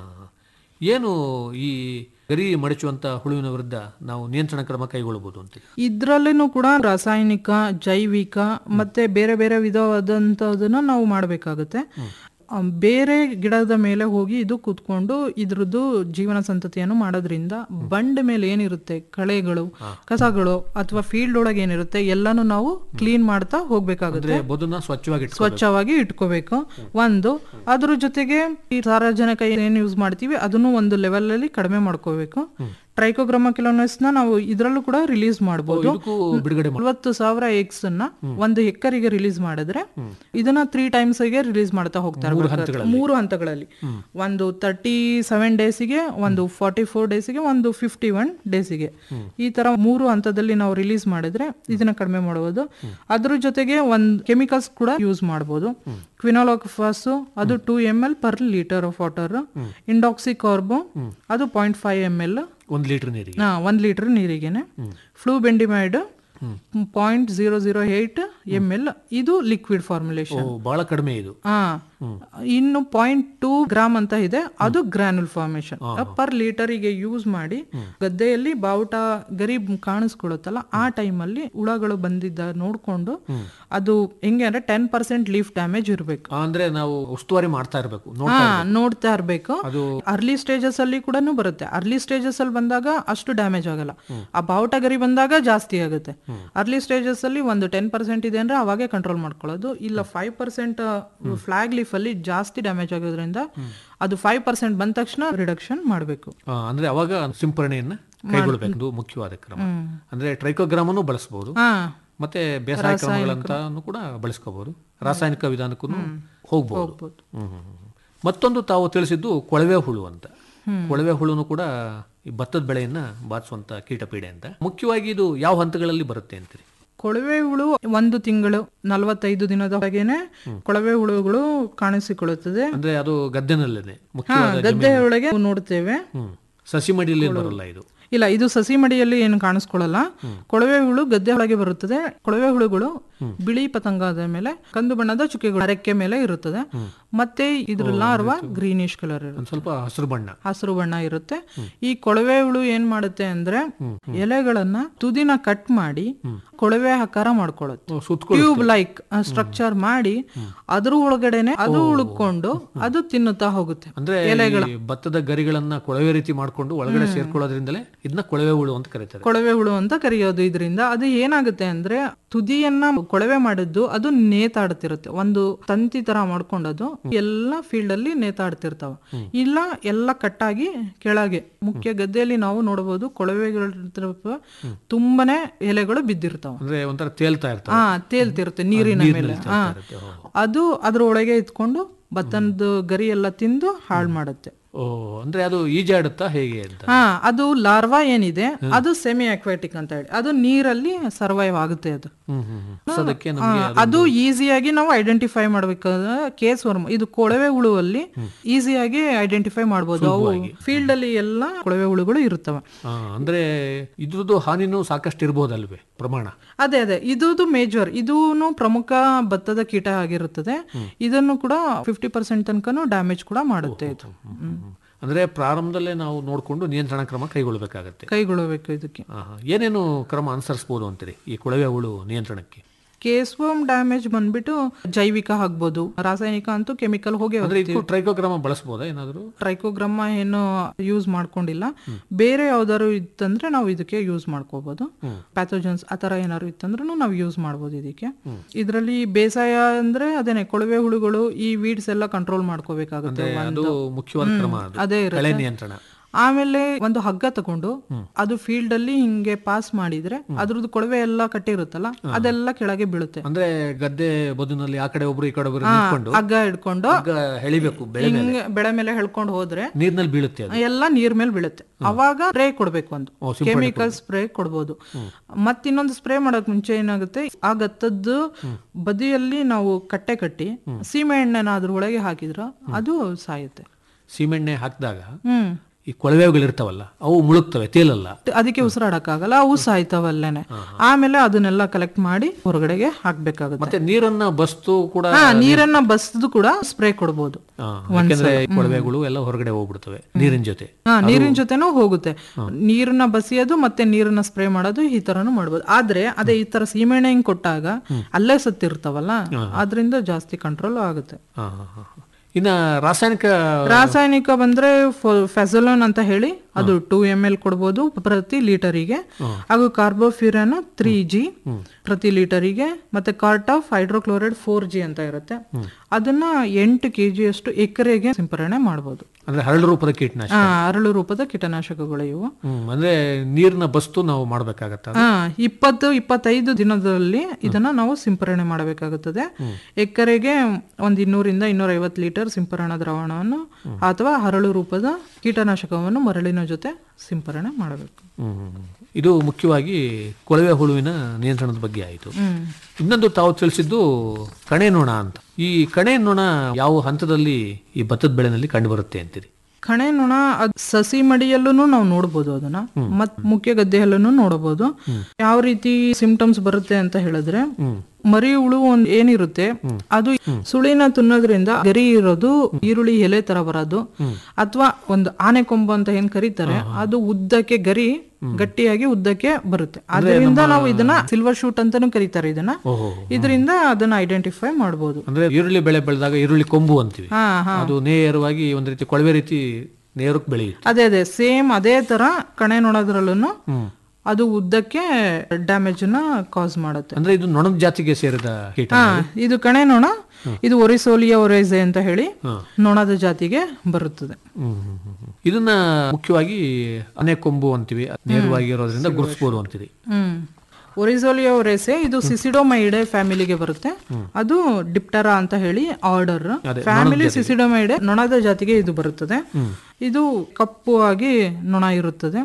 ಏನು ಈ ಗರಿ ಮಡಚುವಂತ ಹುಳುವಿನ ವಿರುದ್ಧ ನಾವು ನಿಯಂತ್ರಣ ಕ್ರಮ ಕೈಗೊಳ್ಳಬಹುದು ಅಂತ ಇದ್ರಲ್ಲೇನು ಕೂಡ ರಾಸಾಯನಿಕ ಜೈವಿಕ ಮತ್ತೆ ಬೇರೆ ಬೇರೆ ವಿಧವಾದಂಥದನ್ನ ನಾವು ಮಾಡಬೇಕಾಗುತ್ತೆ ಬೇರೆ ಗಿಡದ ಮೇಲೆ ಹೋಗಿ ಇದು ಕೂತ್ಕೊಂಡು ಇದ್ರದ್ದು ಜೀವನ ಸಂತತಿಯನ್ನು ಮಾಡೋದ್ರಿಂದ ಬಂಡ್ ಮೇಲೆ ಏನಿರುತ್ತೆ ಕಳೆಗಳು ಕಸಗಳು ಅಥವಾ ಫೀಲ್ಡ್ ಒಳಗೆ ಏನಿರುತ್ತೆ ಎಲ್ಲಾನು ನಾವು ಕ್ಲೀನ್ ಮಾಡ್ತಾ ಹೋಗ್ಬೇಕಾಗುತ್ತೆ ಅಂದ್ರೆ ಬದುನ ಸ್ವಚ್ಛವಾಗಿ ಇಟ್ಕೊಳ್ಬೇಕು. ಸ್ವಚ್ಛವಾಗಿ ಇಟ್ಕೋಬೇಕು ಒಂದು ಅದ್ರ ಜೊತೆಗೆ ಈ ಸಾರಜನಕ ಏನ್ ಯೂಸ್ ಮಾಡ್ತೀವಿ ಅದನ್ನು ಒಂದು ಲೆವೆಲ್ ಅಲ್ಲಿ ಕಡಿಮೆ ಮಾಡ್ಕೋಬೇಕು ಟ್ರೈಕೋಗ್ರಾಮ ನ ನಾವು ಇದ್ರಲ್ಲೂ ಕೂಡ ರಿಲೀಸ್ ಮಾಡಬಹುದು ಇದಕ್ಕೂ ಬಿಡುಗಡೆ ಮಾಡಿ ನಲವತ್ತು ಸಾವಿರ ಎಗ್ಸ್ ಅನ್ನ ಒಂದು ಎಕ್ಕರಿಗೆ ರಿಲೀಸ್ ಮಾಡಿದ್ರೆ ಇದನ್ನ ತ್ರೀ ಟೈಮ್ಸ್ ಗೆ ರಿಲೀಸ್ ಮಾಡ್ತಾ ಹೋಗ್ತಾರೆ ಮೂರು ಹಂತಗಳಲ್ಲಿ ಒಂದು ತರ್ಟಿ ಸೆವೆನ್ ಡೇಸಿಗೆ ಒಂದು ಫಾರ್ಟಿ ಫೋರ್ ಡೇಸಿಗೆ ಒಂದು ಫಿಫ್ಟಿ ಒನ್ ಡೇಸಿಗೆ ಈ ತರ ಮೂರು ಹಂತದಲ್ಲಿ ನಾವು ರಿಲೀಸ್ ಮಾಡಿದ್ರೆ ಇದನ್ನ ಕಡಿಮೆ ಮಾಡಬಹುದು ಅದ್ರ ಜೊತೆಗೆ ಒಂದ್ ಕೆಮಿಕಲ್ಸ್ ಕೂಡ ಯೂಸ್ ಮಾಡಬಹುದು ಕ್ವಿನಾಲೋಕಫಾಸ್ ಅದು two M L per litre of water indoxacarb ಅದು ಪಾಯಿಂಟ್ ಫೈವ್ ಎಮ್ ಎಲ್ ಒಂದ್ ಲೀಟರ್ ನೀರಿಗೆ ಹಾ ಒಂದ್ ಲೀಟರ್ ನೀರಿಗೆನೆ flubendiamide point zero zero eight M L ಇದು ಲಿಕ್ವಿಡ್ ಫಾರ್ಮುಲೇಷನ್ ಓ, ಬಹಳ ಕಡಿಮೆ ಇದು ಹಾ ಇನ್ನು ಪಾಯಿಂಟ್ ಟೂ ಗ್ರಾಮ್ ಅಂತ ಇದೆ ಅದು ಗ್ರಾನ್ಯುಲ್ ಫಾರ್ಮೇಶನ್ ಪರ್ ಲೀಟರಿಗೆ ಯೂಸ್ ಮಾಡಿ ಗದ್ದೆಯಲ್ಲಿ ಬಾವುಟ ಗರಿ ಕಾಣಿಸ್ಕೊಳ್ಳುತ್ತಲ್ಲ ಆ ಟೈಮಲ್ಲಿ ಹುಳಗಳು ಬಂದಿದ್ದ ನೋಡ್ಕೊಂಡು ಅದು ಹೆಂಗೆ ಅಂದ್ರೆ ಟೆನ್ ಪರ್ಸೆಂಟ್ ಲೀಫ್ ಡ್ಯಾಮೇಜ್ ಇರಬೇಕು ಆ, ಅಂದ್ರೆ ನಾವು ಉಸ್ತುವಾರಿ ಮಾಡ್ತಾ ಇರ್ಬೇಕು ನೋಡ್ ಹಾ ನೋಡ್ತಾ ಇರ್ಬೇಕು ಅರ್ಲಿ ಸ್ಟೇಜಸ್ ಅಲ್ಲಿ ಕೂಡ ಬರುತ್ತೆ ಅರ್ಲಿ ಸ್ಟೇಜಸ್ ಅಲ್ಲಿ ಬಂದಾಗ ಅಷ್ಟು ಡ್ಯಾಮೇಜ್ ಆಗಲ್ಲ ಆ ಬಾವುಟ ಗರಿ ಬಂದಾಗ ಜಾಸ್ತಿ ಆಗುತ್ತೆ ಅರ್ಲಿ ಸ್ಟೇಜಸ್ ಅಲ್ಲಿ ಒಂದು ಟೆನ್ ಪರ್ಸೆಂಟ್ ಇದೆ ಅಂದ್ರೆ ಅವಾಗೆ ಕಂಟ್ರೋಲ್ ಮಾಡ್ಕೊಳ್ಳೋದು ಇಲ್ಲ ಫೈವ್ ಪರ್ಸೆಂಟ್ ಫ್ಲಾಗ್ ಲೀಫ್ ಅಲ್ಲಿ ಜಾಸ್ತಿ ಡ್ಯಾಮೇಜ್ ಆಗೋದ್ರಿಂದ ಅದು ಫೈವ್ ಪರ್ಸೆಂಟ್ ಬಂದ ತಕ್ಷಣ ರಿಡಕ್ಷನ್ ಮಾಡಬೇಕು ಆ, ಅಂದ್ರೆ ಅವಾಗ ಸಿಂಪರಣೆಯನ್ನ ಕೈಗೊಳ್ಬೇಕು ಇದು ಮುಖ್ಯವಾದ ಕ್ರಮ ಅಂದ್ರೆ ಟ್ರೈಕೋಗ್ರಾಮನು ಬಳಸಬಹುದು ಹಾ ಮತ್ತೆ ಬೇಸಾಯ ಕ್ರಮಗಳಂತಾನು ಕೂಡ ಬಳಸ್ಕೋಬಹುದು ರಾಸಾಯನಿಕ ವಿಧಾನಕ್ಕೂ ಹೋಗ್ಬಹುದು ಹ್ಮ್, ಹ್ಮ್, ಹ್ಮ್. ಮತ್ತೊಂದು ತಾವು ತಿಳಿಸಿದ್ದು ಕೊಳವೆ ಹುಳು ಅಂತ ಕೊಳವೆ ಹುಳುನು ಕೂಡ ಈ ಭತ್ತದ ಬೆಳೆಯನ್ನ ಬಾಧಿಸುವಂತ ಕೀಟಪೀಡೆ ಅಂತ ಮುಖ್ಯವಾಗಿ ಇದು ಯಾವ ಹಂತಗಳಲ್ಲಿ ಬರುತ್ತೆ ಅಂತೀರಿ ಕೊಳವೆ ಹುಳು ಒಂದು ತಿಂಗಳು ನಲವತ್ತೈದು ದಿನದವರೆಗೇನೆ ಕೊಳವೆ ಹುಳುಗಳು ಕಾಣಿಸಿಕೊಳ್ಳುತ್ತದೆ ಅಂದ್ರೆ ಅದು ಗದ್ದೆನಲ್ಲೇನೆ ಹಾ ಮುಖ್ಯವಾದ ಗದ್ದೆ ಒಳಗೆ ನೋಡ್ತೇವೆ ಹ್ಮ್ ಸಸಿ ಮಡಿಯಲ್ಲಿ ಏನ್ ಬರಲ್ಲ ಇದು ಇಲ್ಲ ಇದು ಸಸಿ ಮಡಿಯಲ್ಲಿ ಏನು ಕಾಣಿಸ್ಕೊಳ್ಳಲ್ಲ ಕೊಳವೆ ಹುಳು ಗದ್ದೆ ಒಳಗೆ ಬರುತ್ತದೆ ಕೊಳವೆ ಹುಳುಗಳು ಬಿಳಿ ಪತಂಗದ ಮೇಲೆ ಕಂದು ಬಣ್ಣದ ಚುಕ್ಕೆಗಳು ರೆಕ್ಕೆ ಮೇಲೆ ಇರುತ್ತದೆ ಮತ್ತೆ ಇದ್ರ ಲಾರ್ವಾ ಗ್ರೀನಿಶ್ ಕಲರ್ ಇರುತ್ತೆ ಒಂದ್ ಸ್ವಲ್ಪ ಹಸಿರು ಬಣ್ಣ ಹಸಿರು ಬಣ್ಣ ಇರುತ್ತೆ ಈ ಕೊಳವೆ ಹುಳು ಏನ್ ಮಾಡುತ್ತೆ ಅಂದ್ರೆ ಎಲೆಗಳನ್ನ ತುದಿನ ಕಟ್ ಮಾಡಿ ಕೊಳವೆ ಆಕಾರ ಮಾಡ್ಕೊಳ್ಳುತ್ತೆ ಸುತ್ಕೊಳ್ಳುತ್ತೆ. ಟ್ಯೂಬ್ ಲೈಕ್ ಸ್ಟ್ರಕ್ಚರ್ ಮಾಡಿ ಅದ್ರ ಒಳಗಡೆನೆ ಅದು ಉಳ್ಕೊಂಡು ಅದು ತಿನ್ನುತ್ತಾ ಹೋಗುತ್ತೆ ಅಂದ್ರೆ ಈ ಭತ್ತದ ಗರಿಗಳನ್ನ ಕೊಳವೆ ರೀತಿ ಮಾಡ್ಕೊಂಡು ಒಳಗಡೆ ಸೇರ್ಕೊಳ್ಳೋದ್ರಿಂದಲೇ ಇದನ್ನ ಕೊಳವೆ ಹುಳು ಅಂತ ಕರೀತಾರೆ ಕೊಳವೆ ಹುಳು ಅಂತ ಕರೆಯೋದು ಇದರಿಂದ ಅದು ಏನಾಗುತ್ತೆ ಅಂದ್ರೆ ತುದಿಯನ್ನ ಕೊಳವೆ ಮಾಡಿದ್ದು ಅದು ನೇತಾಡ್ತಿರುತ್ತೆ ಒಂದು ತಂತಿ ತರ ಮಾಡ್ಕೊಂಡದು ಎಲ್ಲ ಫೀಲ್ಡ್ ಅಲ್ಲಿ ನೇತಾಡ್ತಿರ್ತಾವ ಇಲ್ಲ ಎಲ್ಲ ಕಟ್ಟಾಗಿ ಕೆಳಗೆ ಮುಖ್ಯ ಗದ್ದೆಯಲ್ಲಿ ನಾವು ನೋಡಬಹುದು ಕೊಳವೆಗಳ ಹತ್ರ ತುಂಬಾನೇ ಎಲೆಗಳು ಬಿದ್ದಿರ್ತಾವ ಅಂದ್ರೆ ಒಂಥರ ತೇಲ್ತಾ ಇರ್ತಾರೆ ಹಾ ತೇಲ್ತಿರುತ್ತೆ ನೀರಿನ ಮೇಲೆ ಹಾ ಅದು ಅದ್ರ ಒಳಗೆ ಇತ್ಕೊಂಡು ಭತ್ತದ ಗರಿ ಎಲ್ಲ ತಿಂದು ಹಾಳು ಮಾಡುತ್ತೆ ಓ ಅಂದ್ರೆ ಅದು ಈಜಾಡುತ್ತಾ ಹೇಗೆ ಅಂತ ಹಾ ಅದು ಲಾರ್ವಾ ಏನಿದೆ ಅದು ಸೆಮಿ ಅಕ್ವಾಟಿಕ್ ಅಂತ ಹೇಳಿ ಅದು ನೀರಲ್ಲಿ ಸರ್ವೈವ್ ಆಗುತ್ತೆ ಅದು ಹ್ಮ್ ಹ್ಮ್ ಹ್ಮ್. ಸೊ ಅದಕ್ಕೆ ಹಾ, ನಮ್ಗೆ ಅದು ಈಸಿಯಾಗಿ ನಾವು ಐಡೆಂಟಿಫೈ ಮಾಡ್ಬೇಕಾದ್ರೆ ಕೇಸ್ ವರ್ಮ್ ಇದು ಕೊಳವೆ ಹುಳುವಲ್ಲಿ ಈಸಿಯಾಗಿ ಐಡೆಂಟಿಫೈ ಮಾಡಬಹುದು ಅವು ಫೀಲ್ಡ್ ಅಲ್ಲಿ ಎಲ್ಲ ಕೊಳವೆ ಹುಳುಗಳು ಇರುತ್ತವೆ ಆ, ಅಂದ್ರೆ ಇದ್ರದ್ದು ಹಾನಿನೂ ಸಾಕಷ್ಟು ಇರ್ಬೋದಲ್ವೇ ಪ್ರಮಾಣ ಅದೇ ಅದೇ ಇದು ಮೇಜರ್ ಇದೂನು ಪ್ರಮುಖ ಭತ್ತದ ಕೀಟ ಆಗಿರುತ್ತದೆ ಇದನ್ನು ಕೂಡ ಫಿಫ್ಟಿ ಪರ್ಸೆಂಟ್ ತನಕನೂ ಡ್ಯಾಮೇಜ್ ಕೂಡ ಮಾಡುತ್ತೆ ಇದು ಹ್ಮ್. ಅಂದ್ರೆ ಪ್ರಾರಂಭದಲ್ಲೇ ನಾವು ನೋಡಿಕೊಂಡು ನಿಯಂತ್ರಣ ಕ್ರಮ ಕೈಗೊಳ್ಳಬೇಕಾಗತ್ತೆ ಕೈಗೊಳ್ಳಬೇಕು ಇದಕ್ಕೆ ಆಹಾ. ಏನೇನು ಕ್ರಮ ಅನುಸರಿಸಬಹುದು ಅಂತೀರಿ ಈ ಕೊಳವೆ ಹುಳು ನಿಯಂತ್ರಣಕ್ಕೆ ಕೇಸ್ವಮ್ ಡ್ಯಾಮೇಜ್ ಬಂದ್ಬಿಟ್ಟು ಜೈವಿಕ ಆಗ್ಬೋದು ರಾಸಾಯನಿಕ ಅಂತೂ ಕೆಮಿಕಲ್ ಹೋಗಿ ಅಂದ್ರೆ ಇದಕ್ಕೂ ಟ್ರೈಕೋಗ್ರಾಮ ಬಳಸಬಹುದಾ ಏನಾದ್ರು ಟ್ರೈಕೋಗ್ರಮ್ಮ ಏನು ಯೂಸ್ ಮಾಡ್ಕೊಂಡಿಲ್ಲ ಬೇರೆ ಯಾವ್ದಾದ್ರು ಇತ್ತಂದ್ರೆ ನಾವು ಇದಕ್ಕೆ ಯೂಸ್ ಮಾಡ್ಕೋಬಹುದು ಪ್ಯಾಥೋಜನ್ಸ್ ಆ ತರ ಏನಾದ್ರು ಇತ್ತಂದ್ರೂ ನಾವು ಯೂಸ್ ಮಾಡ್ಬೋದು ಇದಕ್ಕೆ ಇದರಲ್ಲಿ ಬೇಸಾಯ ಅಂದ್ರೆ ಅದೇನೆ ಕೊಳವೆ ಹುಳುಗಳು ಈ ವೀಡ್ಸ್ ಎಲ್ಲ ಕಂಟ್ರೋಲ್ ಮಾಡ್ಕೋಬೇಕಾಗುತ್ತೆ ಅದು ಮುಖ್ಯವಾದ ಕ್ರಮ ಅದು. ಅದೇ ಕಳೆ ಇರುತ್ತೆ ನಿಯಂತ್ರಣ ಆಮೇಲೆ ಒಂದು ಹಗ್ಗ ತಗೊಂಡು ಅದು ಫೀಲ್ಡ್ ಅಲ್ಲಿ ಹಿಂಗೆ ಪಾಸ್ ಮಾಡಿದ್ರೆ ಅದ್ರದ್ದು ಕೊಳವೆ ಎಲ್ಲ ಕಟ್ಟಿರುತ್ತಲ್ಲ ಅದೆಲ್ಲ ಕೆಳಗೆ ಬೀಳುತ್ತೆ ಅಂದ್ರೆ ಗದ್ದೆ ಬದುನಲ್ಲಿ ಆ ಕಡೆ ಒಬ್ರು ಈ ಕಡೆ ಒಬ್ರು ನಿಂತ್ಕೊಂಡು ಹಗ್ಗ ಹಿಡ್ಕೊಂಡು ಹಗ್ಗ ಎಳಿಬೇಕು ಬೆಳೆ ಮೇಲೆ ಹಿಂಗೆ ಬೆಳೆ ಮೇಲೆ ಹೇಳ್ಕೊಂಡು ಹೋದ್ರೆ ನೀರ್ನಲ್ಲಿ ಬೀಳುತ್ತೆ ಅದು ಎಲ್ಲ ನೀರ್ ಮೇಲೆ ಬೀಳುತ್ತೆ ಅವಾಗ ಸ್ಪ್ರೇ ಕೊಡ್ಬೇಕು ಒಂದು ಓ, ಸಿಂಪಡಣೆ ಕೆಮಿಕಲ್ ಸ್ಪ್ರೇ ಕೊಡ್ಬೋದು ಮತ್ ಇನ್ನೊಂದು ಸ್ಪ್ರೇ ಮಾಡಕ್ ಮುಂಚೆ ಏನಾಗುತ್ತೆ ಆ ಗತ್ತದ್ದು ಬದಿಯಲ್ಲಿ ನಾವು ಕಟ್ಟೆ ಕಟ್ಟಿ ಸೀಮೆ ಎಣ್ಣೆನ ಅದ್ರ ಒಳಗೆ ಹಾಕಿದ್ರ ಅದು ಸಾಯುತ್ತೆ ಸೀಮೆಣ್ಣೆ ಹಾಕಿದಾಗ ಹ್ಮ್ ಈ ಕೊಳವೆಗಳಿರ್ತಾವಲ್ಲ ಅವು ಮುಳುಗ್ತವೆ ತೇಲಲ್ಲ ಅದಕ್ಕೆ ಉಸಿರಾಡಕ್ಕಾಗಲ್ಲ ಅವು ಸಾಯ್ತಾವಲ್ಲೇನೆ ಆಮೇಲೆ ಅದನ್ನೆಲ್ಲ ಕಲೆಕ್ಟ್ ಮಾಡಿ ಹೊರಗಡೆಗೆ ಹಾಕ್ಬೇಕಾಗುತ್ತೆ ಮತ್ತೆ ನೀರನ್ನ ಬಸ್ತು ಕೂಡ ಹಾ ನೀರನ್ನ ಬಸ್ದು ಕೂಡ ಸ್ಪ್ರೇ ಕೊಡ್ಬೋದು ಆ, ಯಾಕೆಂದ್ರೆ ಈ ಕೊಳವೆಗಳು ಎಲ್ಲ ಹೊರಗಡೆ ಹೋಗ್ಬಿಡ್ತವೆ ನೀರಿನ ಜೊತೆ ಹಾ ನೀರಿನ ಜೊತೆನೂ ಹೋಗುತ್ತೆ ನೀರನ್ನ ಬಸಿಯೋದು ಮತ್ತೆ ನೀರನ್ನ ಸ್ಪ್ರೇ ಮಾಡೋದು ಈ ತರನು ಮಾಡ್ಬೋದು ಆದ್ರೆ ಅದೇ ಈ ತರ ಸೀಮೆಣ್ಣೆ ಹಿಂಗ್ ಕೊಟ್ಟಾಗ ಅಲ್ಲೇ ಸತ್ತಿರ್ತಾವಲ್ಲ ಆದ್ರಿಂದ ಜಾಸ್ತಿ ಕಂಟ್ರೋಲ್ ಆಗುತ್ತೆ ಹಾ, ಹಾ, ಹಾ, ಹಾ. ಇನ್ನ ರಾಸಾಯನಿಕ ರಾಸಾಯನಿಕ ಬಂದ್ರೆ ಫೆಸಲೋನ್ ಅಂತ ಹೇಳಿ ಅದು ಟೂ ಎಮ್ ಎಲ್ ಕೊಡ್ಬೋದು ಪ್ರತಿ ಲೀಟರಿಗೆ ಹಾಗೂ ಕಾರ್ಬೋಫ್ಯೂರನ್ ತ್ರೀ ಜಿ ಪ್ರತಿ ಲೀಟರಿಗೆ ಮತ್ತೆ cartap hydrochloride four G ಅಂತ ಇರುತ್ತೆ ಅದನ್ನ ಎಂಟು ಕೆಜಿ ಅಷ್ಟು ಎಕರೆಗೆ ಸಿಂಪರಣೆ ಮಾಡಬಹುದು ಅಂದ್ರೆ ಹರಳು ರೂಪದ ಕೀಟನಾಶಕ ಅರಳು ರೂಪದ ಕೀಟನಾಶಕಗಳು ಇವು ಹ್ಮ್ ಅಂದ್ರೆ ನೀರಿನ ಬಸ್ತು ನಾವು ಮಾಡ್ಬೇಕಾಗತ್ತ ಹಾ ಇಪ್ಪತ್ತು ಇಪ್ಪತ್ತೈದು ದಿನದಲ್ಲಿ ಇದನ್ನ ನಾವು ಸಿಂಪರಣೆ ಮಾಡಬೇಕಾಗುತ್ತದೆ ಎಕರೆಗೆ ಒಂದ್ ಇನ್ನೂರಿಂದ ಇನ್ನೂರ ಐವತ್ತು ಲೀಟರ್ ಸಿಂಪರಣಾ ದ್ರಾವಣವನ್ನು ಅಥವಾ ಹರಳು ರೂಪದ ಕೀಟನಾಶಕವನ್ನು ಮರಳಿನ ಜೊತೆ ಸಿಂಪರಣೆ ಮಾಡಬೇಕು ಹ್ಮ್, ಹ್ಮ್, ಹ್ಮ್. ಇದು ಮುಖ್ಯವಾಗಿ ಕೊಳವೆ ಹುಳುವಿನ ನಿಯಂತ್ರಣದ ಬಗ್ಗೆ ಆಯಿತು ಹ್ಮ್ ಇನ್ನೊಂದು ತಾವು ತಿಳಿಸಿದ್ದು ಕಣೆ ನೊಣ ಅಂತ ಈ ಕಣೆ ನೊಣ ಯಾವ ಹಂತದಲ್ಲಿ ಈ ಭತ್ತದ ಬೆಳೆನಲ್ಲಿ ಕಂಡು ಬರುತ್ತೆ ಅಂತೀರಿ ಕಣೆ ನೊಣ ಅದ್ ಸಸಿ ಮಡಿಯಲ್ಲೂ ನಾವು ನೋಡಬಹುದು ಅದನ್ನ ಮತ್ ಮುಖ್ಯ ಗದ್ದೆಯಲ್ಲೂ ನೋಡಬಹುದು ಯಾವ ರೀತಿ ಸಿಂಪ್ಟಮ್ಸ್ ಬರುತ್ತೆ ಅಂತ ಹೇಳಿದ್ರೆ ಮರಿ ಹುಳು ಒಂದ್ ಏನಿರುತ್ತೆ ಅದು ಸುಳಿನ ತಿನ್ನೋದ್ರಿಂದ ಗರಿ ಇರೋದು ಈರುಳ್ಳಿ ಎಲೆ ತರ ಬರೋದು ಅಥವಾ ಒಂದು ಆನೆ ಕೊಂಬು ಅಂತ ಏನ್ ಕರೀತಾರೆ ಅದು ಉದ್ದಕ್ಕೆ ಗರಿ ಗಟ್ಟಿಯಾಗಿ ಉದ್ದಕ್ಕೆ ಬರುತ್ತೆ ಅದರಿಂದ ನಾವು ಇದನ್ನ ಸಿಲ್ವರ್ ಶೂಟ್ ಅಂತಾನು ಕರೀತಾರೆ ಇದನ್ನ ಇದರಿಂದ ಅದನ್ನ ಐಡೆಂಟಿಫೈ ಮಾಡಬಹುದು ಅಂದ್ರೆ ಈರುಳ್ಳಿ ಬೆಳೆ ಬೆಳೆದಾಗ ಈರುಳ್ಳಿ ಕೊಂಬು ಅಂತೀವಿ ಹಾ ಹಾ ಅದು ನೇರವಾಗಿ ಒಂದ್ ರೀತಿ ಕೊಳವೆ ರೀತಿ ನೇರಕ್ಕೆ ಬೆಳೆಯುತ್ತೆ ಅದೇ ಅದೇ ಸೇಮ್ ಅದೇ ತರ ಕಣೆ ನೋಡೋದ್ರಲ್ಲೂ ಅದು ಉದ್ದಕ್ಕೆ ಡ್ಯಾಮೇಜ್ ನ ಕಾಸ್ ಮಾಡುತ್ತೆ ಅಂದ್ರೆ ಇದು ನೊಣದ ಜಾತಿಗೆ ಸೇರಿದ ಕೀಟ ಹಾ ಇದು ಕಣೆ ನೊಣ ಇದು ಒರಿಸೋಲಿಯಾ ಒರೈಸೆ ಅಂತ ಹೇಳಿ ನೊಣದ ಜಾತಿಗೆ ಬರುತ್ತದೆ ಹ್ಮ್, ಹ್ಮ್, ಹ್ಮ್, ಹ್ಮ್. ಇದನ್ನ ಮುಖ್ಯವಾಗಿ ಆನೆ ಕೊಂಬು ಅಂತೀವಿ ನೇರವಾಗಿ ಇರೋದ್ರಿಂದ ಗುರುತಿಸಬಹುದು ಅಂತೀರಿ ಹ್ಮ್ ಒರಿಸೋಲಿಯಾ ಒರೈಸೆ ಇದು ಸಿಸಿಡೋಮೈಡೆ ಫ್ಯಾಮಿಲಿಗೆ ಬರುತ್ತೆ ಅದು ಡಿಪ್ಟರಾ ಅಂತ ಹೇಳಿ ಆರ್ಡರ್ ಫ್ಯಾಮಿಲಿ ಸಿಸಿಡೋಮೈಡೆ ನೊಣದ ಜಾತಿಗೆ ಇದು ಬರುತ್ತದೆ ಇದು ಕಪ್ಪು ಆಗಿ ನೊಣ ಇರುತ್ತದೆ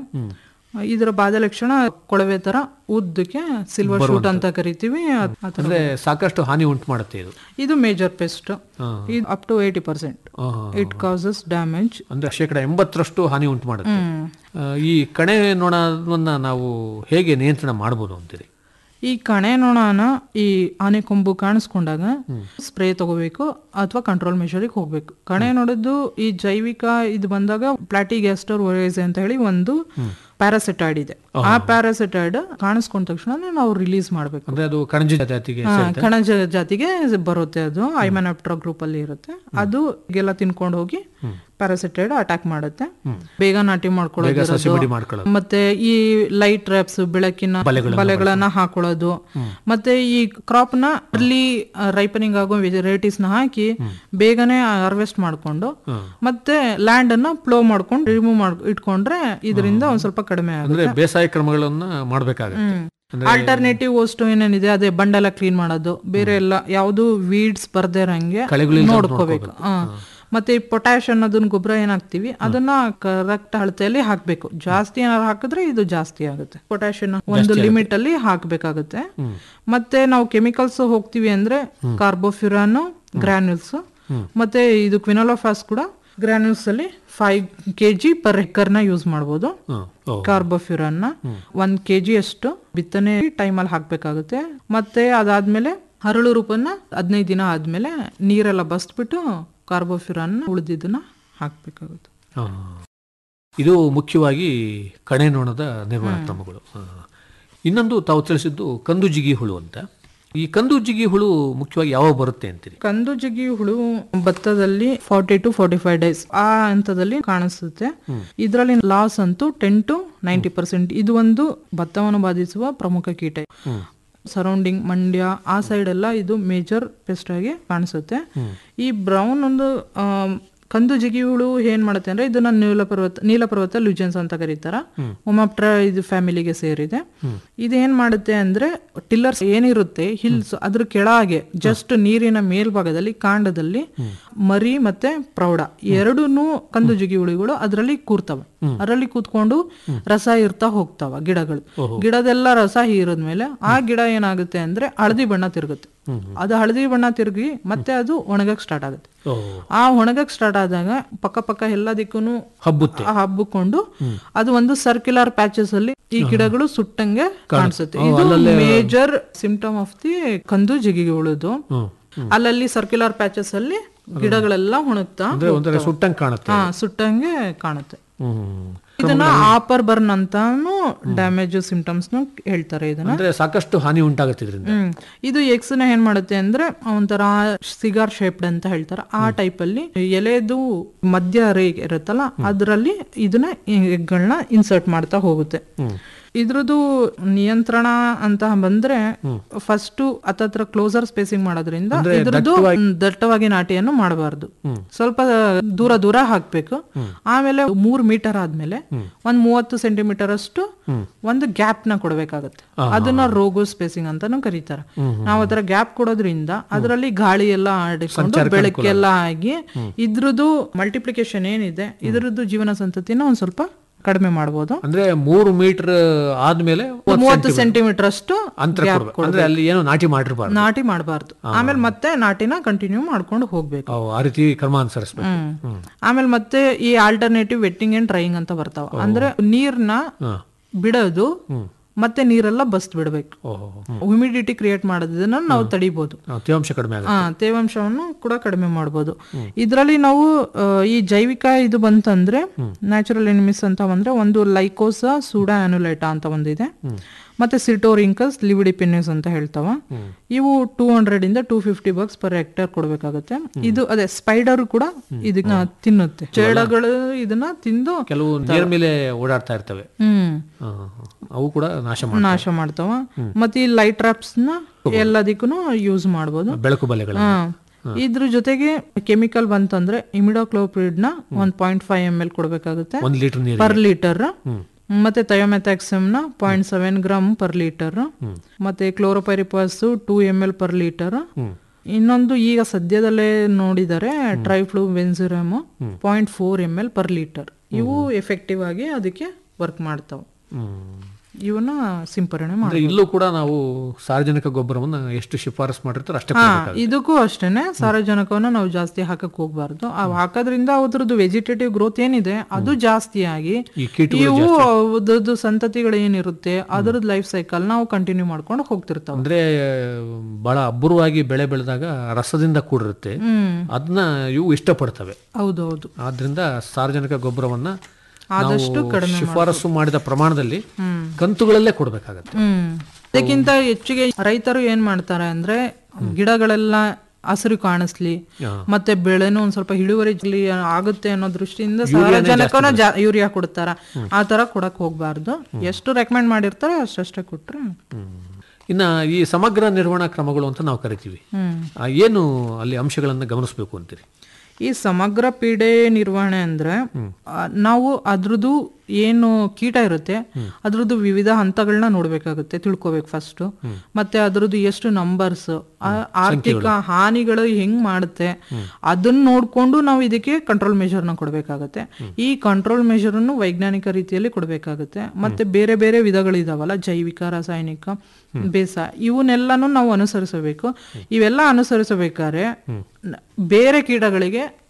ಇದರ ಬಾಧ ಲಕ್ಷಣ ಕೊಳವೆ ತರ ಉದ್ದಕ್ಕೆ ಸಿಲ್ವರ್ ಶೂಟ್ ಅಂತ ಕರಿತೀವಿ ಅದ್- ಆ ತರ. ಅಂದ್ರೆ ಸಾಕಷ್ಟು ಹಾನಿ ಉಂಟು ಮಾಡುತ್ತೆ ಇದು ಇದು ಮೇಜರ್ ಪೆಸ್ಟ್ ಇದು ಅಪ್ ಟು ಏಯ್ಟಿ ಪರ್ಸೆಂಟ್ ಆಹಾ. ಇಟ್ ಕಾಸಸ್ ಡ್ಯಾಮೇಜ್ ಅಂದ್ರೆ ಶೇಕಡ ಎಂಬತ್ತರಷ್ಟು ಹಾನಿ ಉಂಟು ಮಾಡುತ್ತೆ ಆ, ಈ ಕಣೆ ನೊಣವನ್ನ ನಾವು ಹೇಗೆ ನಿಯಂತ್ರಣ ಮಾಡಬಹುದು ಅಂತೀರಿ ಈ ಕಣೆ ನೊಣನ ಈ ಆನೆ ಕೊಂಬು ಕಾಣಿಸ್ಕೊಂಡಾಗ ಸ್ಪ್ರೇ ತಗೋಬೇಕು ಅಥವಾ ಕಂಟ್ರೋಲ್ ಮೆಷರಿಗೆ ಹೋಗ್ಬೇಕು ಕಣೆ ನೋಡೋದು ಈ ಜೈವಿಕ ಇದು ಬಂದಾಗ ಪ್ಲಾಟಿಗ್ಯಾಸ್ಟರ್ ಒರೇಸೆ ಅಂತ ಹೇಳಿ ಒಂದು ಪ್ಯಾರಾಸೆಟೈಡ್ ಇದೆ ಆ ಪ್ಯಾರಾಸೆಟೈಡ್ ಕಾಣಿಸ್ಕೊಂಡ ತಕ್ಷಣ ನಾವು ರಿಲೀಸ್ ಮಾಡ್ಬೇಕು ಅಂದ್ರೆ ಅದು ಕಣಜ ಜಾತಿಗೆ ಹಾ, ಕಣಜ ಜಾತಿಗೆ ಬರುತ್ತೆ ಅದು ಐಮನಾಪ್ಟ್ರಾ ಗ್ರೂಪ್ ಅಲ್ಲಿ ಇರುತ್ತೆ ಅದು ಎಲ್ಲ ತಿನ್ಕೊಂಡು ಹೋಗಿ ಪ್ಯಾರಾಸೆಟೈಡ್ ಅಟ್ಯಾಕ್ ಮಾಡುತ್ತೆ ಬೇಗ ನಾಟಿ ಸಸಿಮಡಿ ಮಾಡ್ಕೊಳ್ಳೋದು ಮಾಡ್ಕೊಳ್ಳೋದು. ಮತ್ತೆ ಈ ಲೈಟ್ ಟ್ರ್ಯಾಪ್ಸ್ ಬೆಳಕಿನ ಬಲೆಗಳನ್ನ ಹಾಕೊಳ್ಳೋದು ಮತ್ತೆ ಈ ಕ್ರಾಪ್ ನ ಅರ್ಲಿ ರೈಪನಿಂಗ್ ಆಗೋ ವೆರೈಟೀಸ್ ನ ಹಾಕಿ ಬೇಗನೆ ಹಾರ್ವೆಸ್ಟ್ ಮಾಡ್ಕೊಂಡು ಮತ್ತೆ ಲ್ಯಾಂಡ್ ಅನ್ನ ಪ್ಲೋ ಮಾಡ್ಕೊಂಡು ರಿಮೂವ್ ಮಾಡ್ ಇಟ್ಕೊಂಡ್ರೆ ಇದರಿಂದ ಒಂದ್ ಸ್ವಲ್ಪ ಕಡಿಮೆ ಆಗುತ್ತೆ ಅಂದ್ರೆ ಬೇಸಾಯ ಕ್ರಮಗಳನ್ನ ಮಾಡ್ಬೇಕಾಗತ್ತೆ ಆಲ್ಟರ್ನೇಟಿವ್ ವಸ್ತು ಏನೇನಿದೆ ಅದೇ ಬಂಡೆಲ್ಲ ಕ್ಲೀನ್ ಮಾಡೋದು ಬೇರೆ ಎಲ್ಲ ಯಾವುದು ವೀಡ್ಸ್ ಬರ್ದೇ ಇರಂಗೆ ಕಳೆಗಳಿಲ್ದಂಗ್ ನೋಡ್ಕೋಬೇಕು ಹಾ. ಮತ್ತೆ ಈ ಪೊಟ್ಯಾಶ್ ಅನ್ನೋದನ್ನ ಗೊಬ್ಬರ ಏನ್ ಹಾಕ್ತಿವಿ ಅದನ್ನ ಕರೆಕ್ಟ್ ಅಳತೆಯಲ್ಲಿ ಹಾಕ್ಬೇಕು ಜಾಸ್ತಿ ಏನಾದ್ರು ಹಾಕಿದ್ರೆ ಇದು ಜಾಸ್ತಿ ಆಗುತ್ತೆ ಪೊಟ್ಯಾಶಿಯಂ ಒಂದು ಲಿಮಿಟ್ ಅಲ್ಲಿ ಹಾಕ್ಬೇಕಾಗುತ್ತೆ ಮತ್ತೆ ನಾವು ಕೆಮಿಕಲ್ಸ್ ಹೋಗ್ತಿವಿ ಅಂದ್ರೆ ಕಾರ್ಬೋಫ್ಯುರಾನ್ ಗ್ರಾನ್ಯೂಲ್ಸ್ ಮತ್ತೆ ಇದು ಕ್ವಿನೋಲೋಫಾಸ್ ಕೂಡ ಗ್ರಾನ್ಯೂಲ್ಸ್ ಅಲ್ಲಿ ಫೈವ್ ಕೆಜಿ ಪರ್ ನ ಯೂಸ್ ಮಾಡ್ಬೋದು ಹ್ಮ್. ಓ. ಕಾರ್ಬೋಫ್ಯೂರನ್ ನ ಒಂದ್ ಕೆಜಿ ಅಷ್ಟು ಬಿತ್ತನೆ ಟೈಮಲ್ಲಿ ಹಾಕ್ಬೇಕಾಗುತ್ತೆ ಮತ್ತೆ ಅದಾದ್ಮೇಲೆ ಹರಳು ರೂಪನ್ನ ಹದಿನೈದು ದಿನ ಆದ್ಮೇಲೆ ನೀರೆಲ್ಲ ಬಸ್ಬಿಟ್ಟು ಕಾರ್ಬೋಫ್ಯೂರನ್ ಉಳಿದಿದ್ದನ್ನ ಹಾಕ್ಬೇಕಾಗುತ್ತೆ ಆ. ಇದು ಮುಖ್ಯವಾಗಿ ಕಣೆ ನೊಣದ ನಿರ್ವಹಣಾ ಕ್ರಮಗಳು ಆ. ಇನ್ನೊಂದು ತಾವು ತಿಳಿಸಿದ್ದು ಕಂದು ಜಿಗಿ ಹುಳು ಅಂತ ಈ ಕಂದು ಜಿಗಿ ಹುಳು ಮುಖ್ಯವಾಗಿ ಯಾವಾಗ ಬರುತ್ತೆ ಅಂತೀರಿ ಕಂದು ಜಿಗಿ ಹುಳು ಭತ್ತದಲ್ಲಿ forty to forty five days ಆ ಹಂತದಲ್ಲಿ ಕಾಣಿಸುತ್ತೆ ಇದರಲ್ಲಿ ಲಾಸ್ ಅಂತೂ ಟೆನ್ ಟು ನೈಂಟಿ ಪರ್ಸೆಂಟ್ ಇದು ಒಂದು ಭತ್ತವನ್ನು ಬಾಧಿಸುವ ಪ್ರಮುಖ ಕೀಟ ಸರೌಂಡಿಂಗ್ ಮಂಡ್ಯ ಆ ಸೈಡ್ ಎಲ್ಲ ಇದು ಮೇಜರ್ ಪೆಸ್ಟ್ ಆಗಿ ಕಾಣಿಸುತ್ತೆ ಈ ಬ್ರೌನ್ ಒಂದು ಆ, ಕಂದು ಜಿಗಿ ಹುಳು ಏನ್ ಮಾಡುತ್ತೆ ಅಂದ್ರೆ ಇದನ್ನ ನೀಲಪರ್ವತ ನೀಲಪರ್ವತ ಲುಜೆನ್ಸ್ ಅಂತ ಕರೀತಾರ ಒಮಾಪ್ಟ್ರ ಇದು ಫ್ಯಾಮಿಲಿಗೆ ಸೇರಿದೆ ಇದೇನ್ ಮಾಡುತ್ತೆ ಅಂದ್ರೆ ಟಿಲ್ಲರ್ಸ್ ಏನಿರುತ್ತೆ ಹಿಲ್ಸ್ ಅದ್ರ ಕೆಳಗೆ ಜಸ್ಟ್ ನೀರಿನ ಮೇಲ್ಭಾಗದಲ್ಲಿ ಕಾಂಡದಲ್ಲಿ ಮರಿ ಮತ್ತೆ ಪ್ರೌಢ ಎರಡೂನು ಕಂದು ಜಿಗಿ ಹುಳುಗಳು ಅದರಲ್ಲಿ ಕೂರ್ತವೆ ಅದರಲ್ಲಿ ಕೂತ್ಕೊಂಡು ರಸ ಇರ್ತಾ ಹೋಗ್ತಾವ ಗಿಡಗಳು ಗಿಡದೆಲ್ಲ ರಸ ಹೀರಿದ್ಮೇಲೆ ಆ ಗಿಡ ಏನಾಗುತ್ತೆ ಅಂದ್ರೆ ಹಳದಿ ಬಣ್ಣ ತಿರುಗುತ್ತೆ ಅದು ಹಳದಿ ಬಣ್ಣ ತಿರುಗಿ ಮತ್ತೆ ಅದು ಒಣಗಕ್ ಸ್ಟಾರ್ಟ್ ಆಗುತ್ತೆ ಆ ಒಣಗಕ್ ಸ್ಟಾರ್ಟ್ ಆದಾಗ ಪಕ್ಕ ಪಕ್ಕ ಎಲ್ಲ ದಿಕ್ಕೂನು ಹಬ್ಬುತ್ತೆ ಹಬ್ಬಿಕೊಂಡು ಅದು ಒಂದು ಸರ್ಕ್ಯುಲರ್ ಪ್ಯಾಚಸ್ ಅಲ್ಲಿ ಈ ಗಿಡಗಳು ಸುಟ್ಟಂಗೆ ಕಾಣಿಸುತ್ತೆ ಇದು ಮೇಜರ್ ಸಿಂಪ್ಟಮ್ ಆಫ್ ದಿ ಕಂದು ಜಿಗಿಗೆ ಉಳಿದು ಅಲ್ಲಲ್ಲಿ ಸರ್ಕ್ಯುಲರ್ ಪ್ಯಾಚಸ್ ಅಲ್ಲಿ ಗಿಡಗಳೆಲ್ಲ ಒಣಗ್ತಾ ಅಂದ್ರೆ ಒಂಥರ ಸುಟ್ಟಂಗೆ ಕಾಣುತ್ತೆ ಹಾ ಸುಟ್ಟಂಗೆ ಕಾಣುತ್ತೆ ಹ್ಮ್. ಇದನ್ನ ಆಪರ್ ಬರ್ನ್ ಅಂತಾನು ಡ್ಯಾಮೇಜ್ ಸಿಂಪ್ಟಮ್ಸ್ ಹೇಳ್ತಾರೆ ಇದನ್ನ ಅಂದ್ರೆ ಸಾಕಷ್ಟು ಹಾನಿ ಉಂಟಾಗುತ್ತೆ ಇದರಿಂದ ಹ್ಮ್ ಇದು ಎಕ್ಸ್ ನ ಏನ್ ಮಾಡುತ್ತೆ ಅಂದ್ರೆ ಒಂಥರ ಸಿಗಾರ್ ಶೇಪ್ಡ್ ಅಂತ ಹೇಳ್ತಾರೆ ಆ ಟೈಪ್ ಅಲ್ಲಿ ಎಲೆದು ಮಧ್ಯ ರೇ ಇರುತ್ತಲ್ಲ ಅದರಲ್ಲಿ ಇದನ್ನ ಎಗ್ಗಳನ್ನ ಇನ್ಸರ್ಟ್ ಮಾಡ್ತಾ ಹೋಗುತ್ತೆ ಇದ್ರದ್ದು ನಿಯಂತ್ರಣ ಅಂತ ಬಂದ್ರೆ ಫಸ್ಟ್ ಹತ್ತತ್ರ ಕ್ಲೋಸರ್ ಸ್ಪೇಸಿಂಗ್ ಮಾಡೋದ್ರಿಂದ ಇದ್ರದ್ದು ಹ್ಮ್, ದಟ್ಟವಾಗಿ ನಾಟಿಯನ್ನು ಮಾಡಬಾರ್ದು ಸ್ವಲ್ಪ ದೂರ ದೂರ ಹಾಕ್ಬೇಕು ಆಮೇಲೆ ಮೂರ್ ಮೀಟರ್ ಆದ್ಮೇಲೆ ಒಂದ್ ಮೂವತ್ತು ಸೆಂಟಿಮೀಟರ್ ಅಷ್ಟು ಒಂದು ಗ್ಯಾಪ್ ನ ಕೊಡ್ಬೇಕಾಗತ್ತೆ ಅದನ್ನ ರೋಗೋ ಸ್ಪೇಸಿಂಗ್ ಅಂತಾನು ಕರೀತಾರೆ ನಾವು ಅದರ ಗ್ಯಾಪ್ ಕೊಡೋದ್ರಿಂದ ಅದರಲ್ಲಿ ಗಾಳಿ ಎಲ್ಲ ಆಡಿಕೊಂಡು ಬೆಳಕೆಲ್ಲ ಆಗಿ ಇದ್ರದ್ದು ಮಲ್ಟಿಪ್ಲಿಕೇಶನ್ ಏನಿದೆ ಇದ್ರದ್ದು ಜೀವನ ಸಂತತಿನ ಒಂದ್ ಸ್ವಲ್ಪ ಕಡಿಮೆ ಮಾಡ್ಬೋದು ಅಂದ್ರೆ ಮೂರು ಮೀಟರ್ ಆದ್ಮೇಲೆ ಮೂವತ್ತು ಸೆಂಟಿಮೀಟರ್ ಅಷ್ಟು ಅಂತರ gap ಕೊಡ್ಬೇಕು ಅಂದ್ರೆ ಅಲ್ಲಿ ಏನು ನಾಟಿ ಮಾಡಿರ್ಬಾರ್ದು ನಾಟಿ ಮಾಡಬಾರ್ದು ಆಮೇಲೆ ಮತ್ತೆ ನಾಟಿನ ಕಂಟಿನ್ಯೂ ಮಾಡ್ಕೊಂಡು ಹೋಗ್ಬೇಕು ಅವು ಆ ರೀತಿ ಕ್ರಮ ಅನುಸರಿಸ್ಬೇಕು ಹ್ಮ್ ಆಮೇಲೆ ಮತ್ತೆ ಈ ಆಲ್ಟರ್ನೇಟಿವ್ ವೆಟ್ಟಿಂಗ್ ಅಂಡ್ ಡ್ರೈಯಿಂಗ್ ಅಂತ ಬರ್ತಾವ ಅಂದ್ರೆ ನೀರ್ನ ಬಿಡೋದು ಮತ್ತೆ ನೀರೆಲ್ಲ ಬಸ್ತ್ ಬಿಡ್ಬೇಕು ಓಹೋ ಹ್ಯುಮಿಡಿಟಿ ಕ್ರಿಯೇಟ್ ಮಾಡೋದನ್ನ ನಾವು ತಡಿಬಹುದು ಆ, ತೇವಾಂಶ ಕಡಿಮೆ ಆಗುತ್ತೆ ಆ ತೇವಾಂಶವನ್ನು ಕೂಡ ಕಡಿಮೆ ಮಾಡಬಹುದು ಇದರಲ್ಲಿ ನಾವು ಆ, ಈ ಜೈವಿಕ ಇದು ಬಂತಂದ್ರೆ ನ್ಯಾಚುರಲ್ ಎನಿಮಿಸ್ ಅಂತ ಬಂದ್ರೆ ಒಂದು ಲೈಕೋಸ ಸೂಡಾ ಆನುಲೈಟಾ ಅಂತ ಒಂದಿದೆ ಮತ್ತೆ ಸಿಟೋರಿಂಕಸ್ ಲಿವಿಡಿಪಿನ್ಯೂಸ್ ಅಂತ ಹೇಳ್ತಾವ ಇವು ಟೂ ಹಂಡ್ರೆಡ್ ಇಂದ two fifty bugs per hectare ಕೊಡ್ಬೇಕಾಗತ್ತೆ ಇದು ಅದೇ ಸ್ಪೈಡರ್ ಕೂಡ ಇದನ್ನ ತಿನ್ನುತ್ತೆ ಚೇಡಗಳು ಇದನ್ನ ತಿಂದು ಕೆಲವು ನೀರ್ ಮೇಲೆ ಓಡಾಡ್ತಾ ಇರ್ತವೆ ಹ್ಮ್ ಆ, ಅವು ಕೂಡ ನಾಶ ಮಾಡಿ ನಾಶ ಮಾಡ್ತಾವ ಮತ್ತೆ ಈ ಲೈಟ್ ಟ್ರಾಪ್ಸ್ ನ ಎಲ್ಲದಕ್ಕೂ ಯೂಸ್ ಮಾಡ್ಬೋದು ಬೆಳಕು ಬಲೆಗಳು ಹಾ. ಇದ್ರ ಜೊತೆಗೆ ಕೆಮಿಕಲ್ ಬಂತಂದ್ರೆ ಇಮಿಡೋಕ್ಲೋಪ್ರಿಡ್ ನ ಒಂದ್ ಪಾಯಿಂಟ್ ಫೈವ್ ಎಮ್ ಎಲ್ ಕೊಡ್ಬೇಕಾಗುತ್ತೆ ಒಂದ್ ಲೀಟರ್ ನೀರು ಪರ್ ಲೀಟರ್ ಮತ್ತೆ ಥಯೋಮೆಥಾಕ್ಸಮ್ ನ point seven gram per litre ಮತ್ತೆ chlorpyrifos two M L per litre ಇನ್ನೊಂದು ಈಗ ಸದ್ಯದಲ್ಲೇ ನೋಡಿದರೆ triflumezopyrim point four M L per litre ಇವು ಎಫೆಕ್ಟಿವ್ ಆಗಿ ಅದಕ್ಕೆ ವರ್ಕ್ ಮಾಡ್ತಾವ ಇವನ್ನ ಸಿಂಪರಣೆ ಮಾಡಿ ಅಂದ್ರೆ ಇಲ್ಲೂ ಕೂಡ ನಾವು ಸಾರ್ವಜನಿಕ ಗೊಬ್ಬರವನ್ನ ಎಷ್ಟು ಶಿಫಾರಸ್ ಮಾಡಿರ್ತಾರೆ ಅಷ್ಟೇ ಹಾ ಕೊಡ್ಬೇಕಾಗುತ್ತೆ. ಇದಕ್ಕೂ ಅಷ್ಟೇನೆ ಸಾರಜನಕವನ್ನ ನಾವು ಜಾಸ್ತಿ ಹಾಕಕ್ ಹೋಗ್ಬಾರ್ದು ಅವ್ ಹಾಕೋದ್ರಿಂದ ಅದ್ರದ್ದು ವೆಜಿಟೇಟಿವ್ ಗ್ರೋತ್ ಏನಿದೆ ಅದು ಜಾಸ್ತಿ ಆಗಿ ಈ ಕೀಟಗಳು ಇವು ಅದ್ರದ್ದು ಸಂತತಿಗಳು ಏನಿರುತ್ತೆ ಅದ್ರದ್ದು ಲೈಫ್ ಸೈಕಲ್ ನಾವು ಕಂಟಿನ್ಯೂ ಮಾಡ್ಕೊಂಡು ಹೋಗ್ತಿರ್ತಾವ ಅಂದ್ರೆ ಬಹಳ ಅಬ್ಬರವಾಗಿ ಬೆಳೆ ಬೆಳೆದಾಗ ರಸದಿಂದ ಕೂಡಿರುತ್ತೆ ಹ್ಮ್ ಅದನ್ನ ಇವು ಇಷ್ಟಪಡ್ತವೆ ಹೌದೌದು ಆದ್ರಿಂದ ಸಾರ್ವಜನಿಕ ಗೊಬ್ಬರವನ್ನ ಆದಷ್ಟು ನಾವು ಕಡಿಮೆ ಶಿಫಾರಸು ಮಾಡಿದ ಪ್ರಮಾಣದಲ್ಲಿ ಕಂತುಗಳಲ್ಲೇ ಕೊಡ್ಬೇಕಾಗತ್ತೆ ಹ್ಮ್ ಅದಕ್ಕಿಂತ ಹೆಚ್ಚಿಗೆ ರೈತರು ಏನ್ ಮಾಡ್ತಾರೆ ಅಂದ್ರೆ ಗಿಡಗಳೆಲ್ಲ ಹಸಿರು ಕಾಣಿಸ್ಲಿ ಮತ್ತೆ ಬೆಳೆನೂ ಒಂದ್ ಸ್ವಲ್ಪ ಇಳುವರಿ ಜಲ್ದಿ ಆಗುತ್ತೆ ಅನ್ನೋ ದೃಷ್ಟಿಯಿಂದ ಸಾರಜನಕನ ಜಾ- ಯೂರಿಯಾ ಕೊಡ್ತಾರ ಆ ತರ ಕೊಡಕ್ ಹೋಗ್ಬಾರ್ದು ಎಷ್ಟು ರೆಕಮೆಂಡ್ ಮಾಡಿರ್ತಾರೆ ಅಷ್ಟಷ್ಟೇ ಕೊಟ್ರೆ ಇನ್ನ ಈ ಸಮಗ್ರ ನಿರ್ವಹಣಾ ಕ್ರಮಗಳು ಅಂತ ನಾವು ಕರಿತೀವಿ ಹ್ಮ್ ಆ, ಏನು ಅಲ್ಲಿ ಅಂಶಗಳನ್ನ ಗಮನಿಸಬೇಕು ಅಂತೀರಿ ಈ ಸಮಗ್ರ ಪೀಡೆ ನಿರ್ವಹಣೆ ಅಂದ್ರೆ ಆ, ನಾವು ಅದ್ರದ್ದು ಏನು ಕೀಟ ಇರುತ್ತೆ ಅದ್ರದ್ದು ವಿವಿಧ ಹಂತಗಳನ್ನ ನೋಡ್ಬೇಕಾಗುತ್ತೆ ತಿಳ್ಕೊಬೇಕು ಫಸ್ಟ್ ಮತ್ತೆ ಅದ್ರದ್ದು ಎಷ್ಟು ನಂಬರ್ಸ್ ಆರ್ಥಿಕ ಹಾನಿಗಳು ಹೆಂಗ್ ಮಾಡುತ್ತೆ ಅದನ್ನ ನೋಡ್ಕೊಂಡು ನಾವು ಇದಕ್ಕೆ ಕಂಟ್ರೋಲ್ ಮೆಷರ್ನ ಕೊಡ್ಬೇಕಾಗತ್ತೆ ಈ ಕಂಟ್ರೋಲ್ ಮೆಷರ್ ಅನ್ನು ವೈಜ್ಞಾನಿಕ ರೀತಿಯಲ್ಲಿ ಕೊಡ್ಬೇಕಾಗುತ್ತೆ ಮತ್ತೆ ಬೇರೆ ಬೇರೆ ವಿಧಗಳಿದಾವಲ್ಲ ಜೈವಿಕ ರಾಸಾಯನಿಕ ಬೇಸ ಇವನ್ನೆಲ್ಲಾನು ನಾವು ಅನುಸರಿಸಬೇಕು ಇವೆಲ್ಲ ಅನುಸರಿಸಬೇಕಾದ್ರೆ ನ- ಬೇರೆ ಕೀಟಗಳಿಗೆ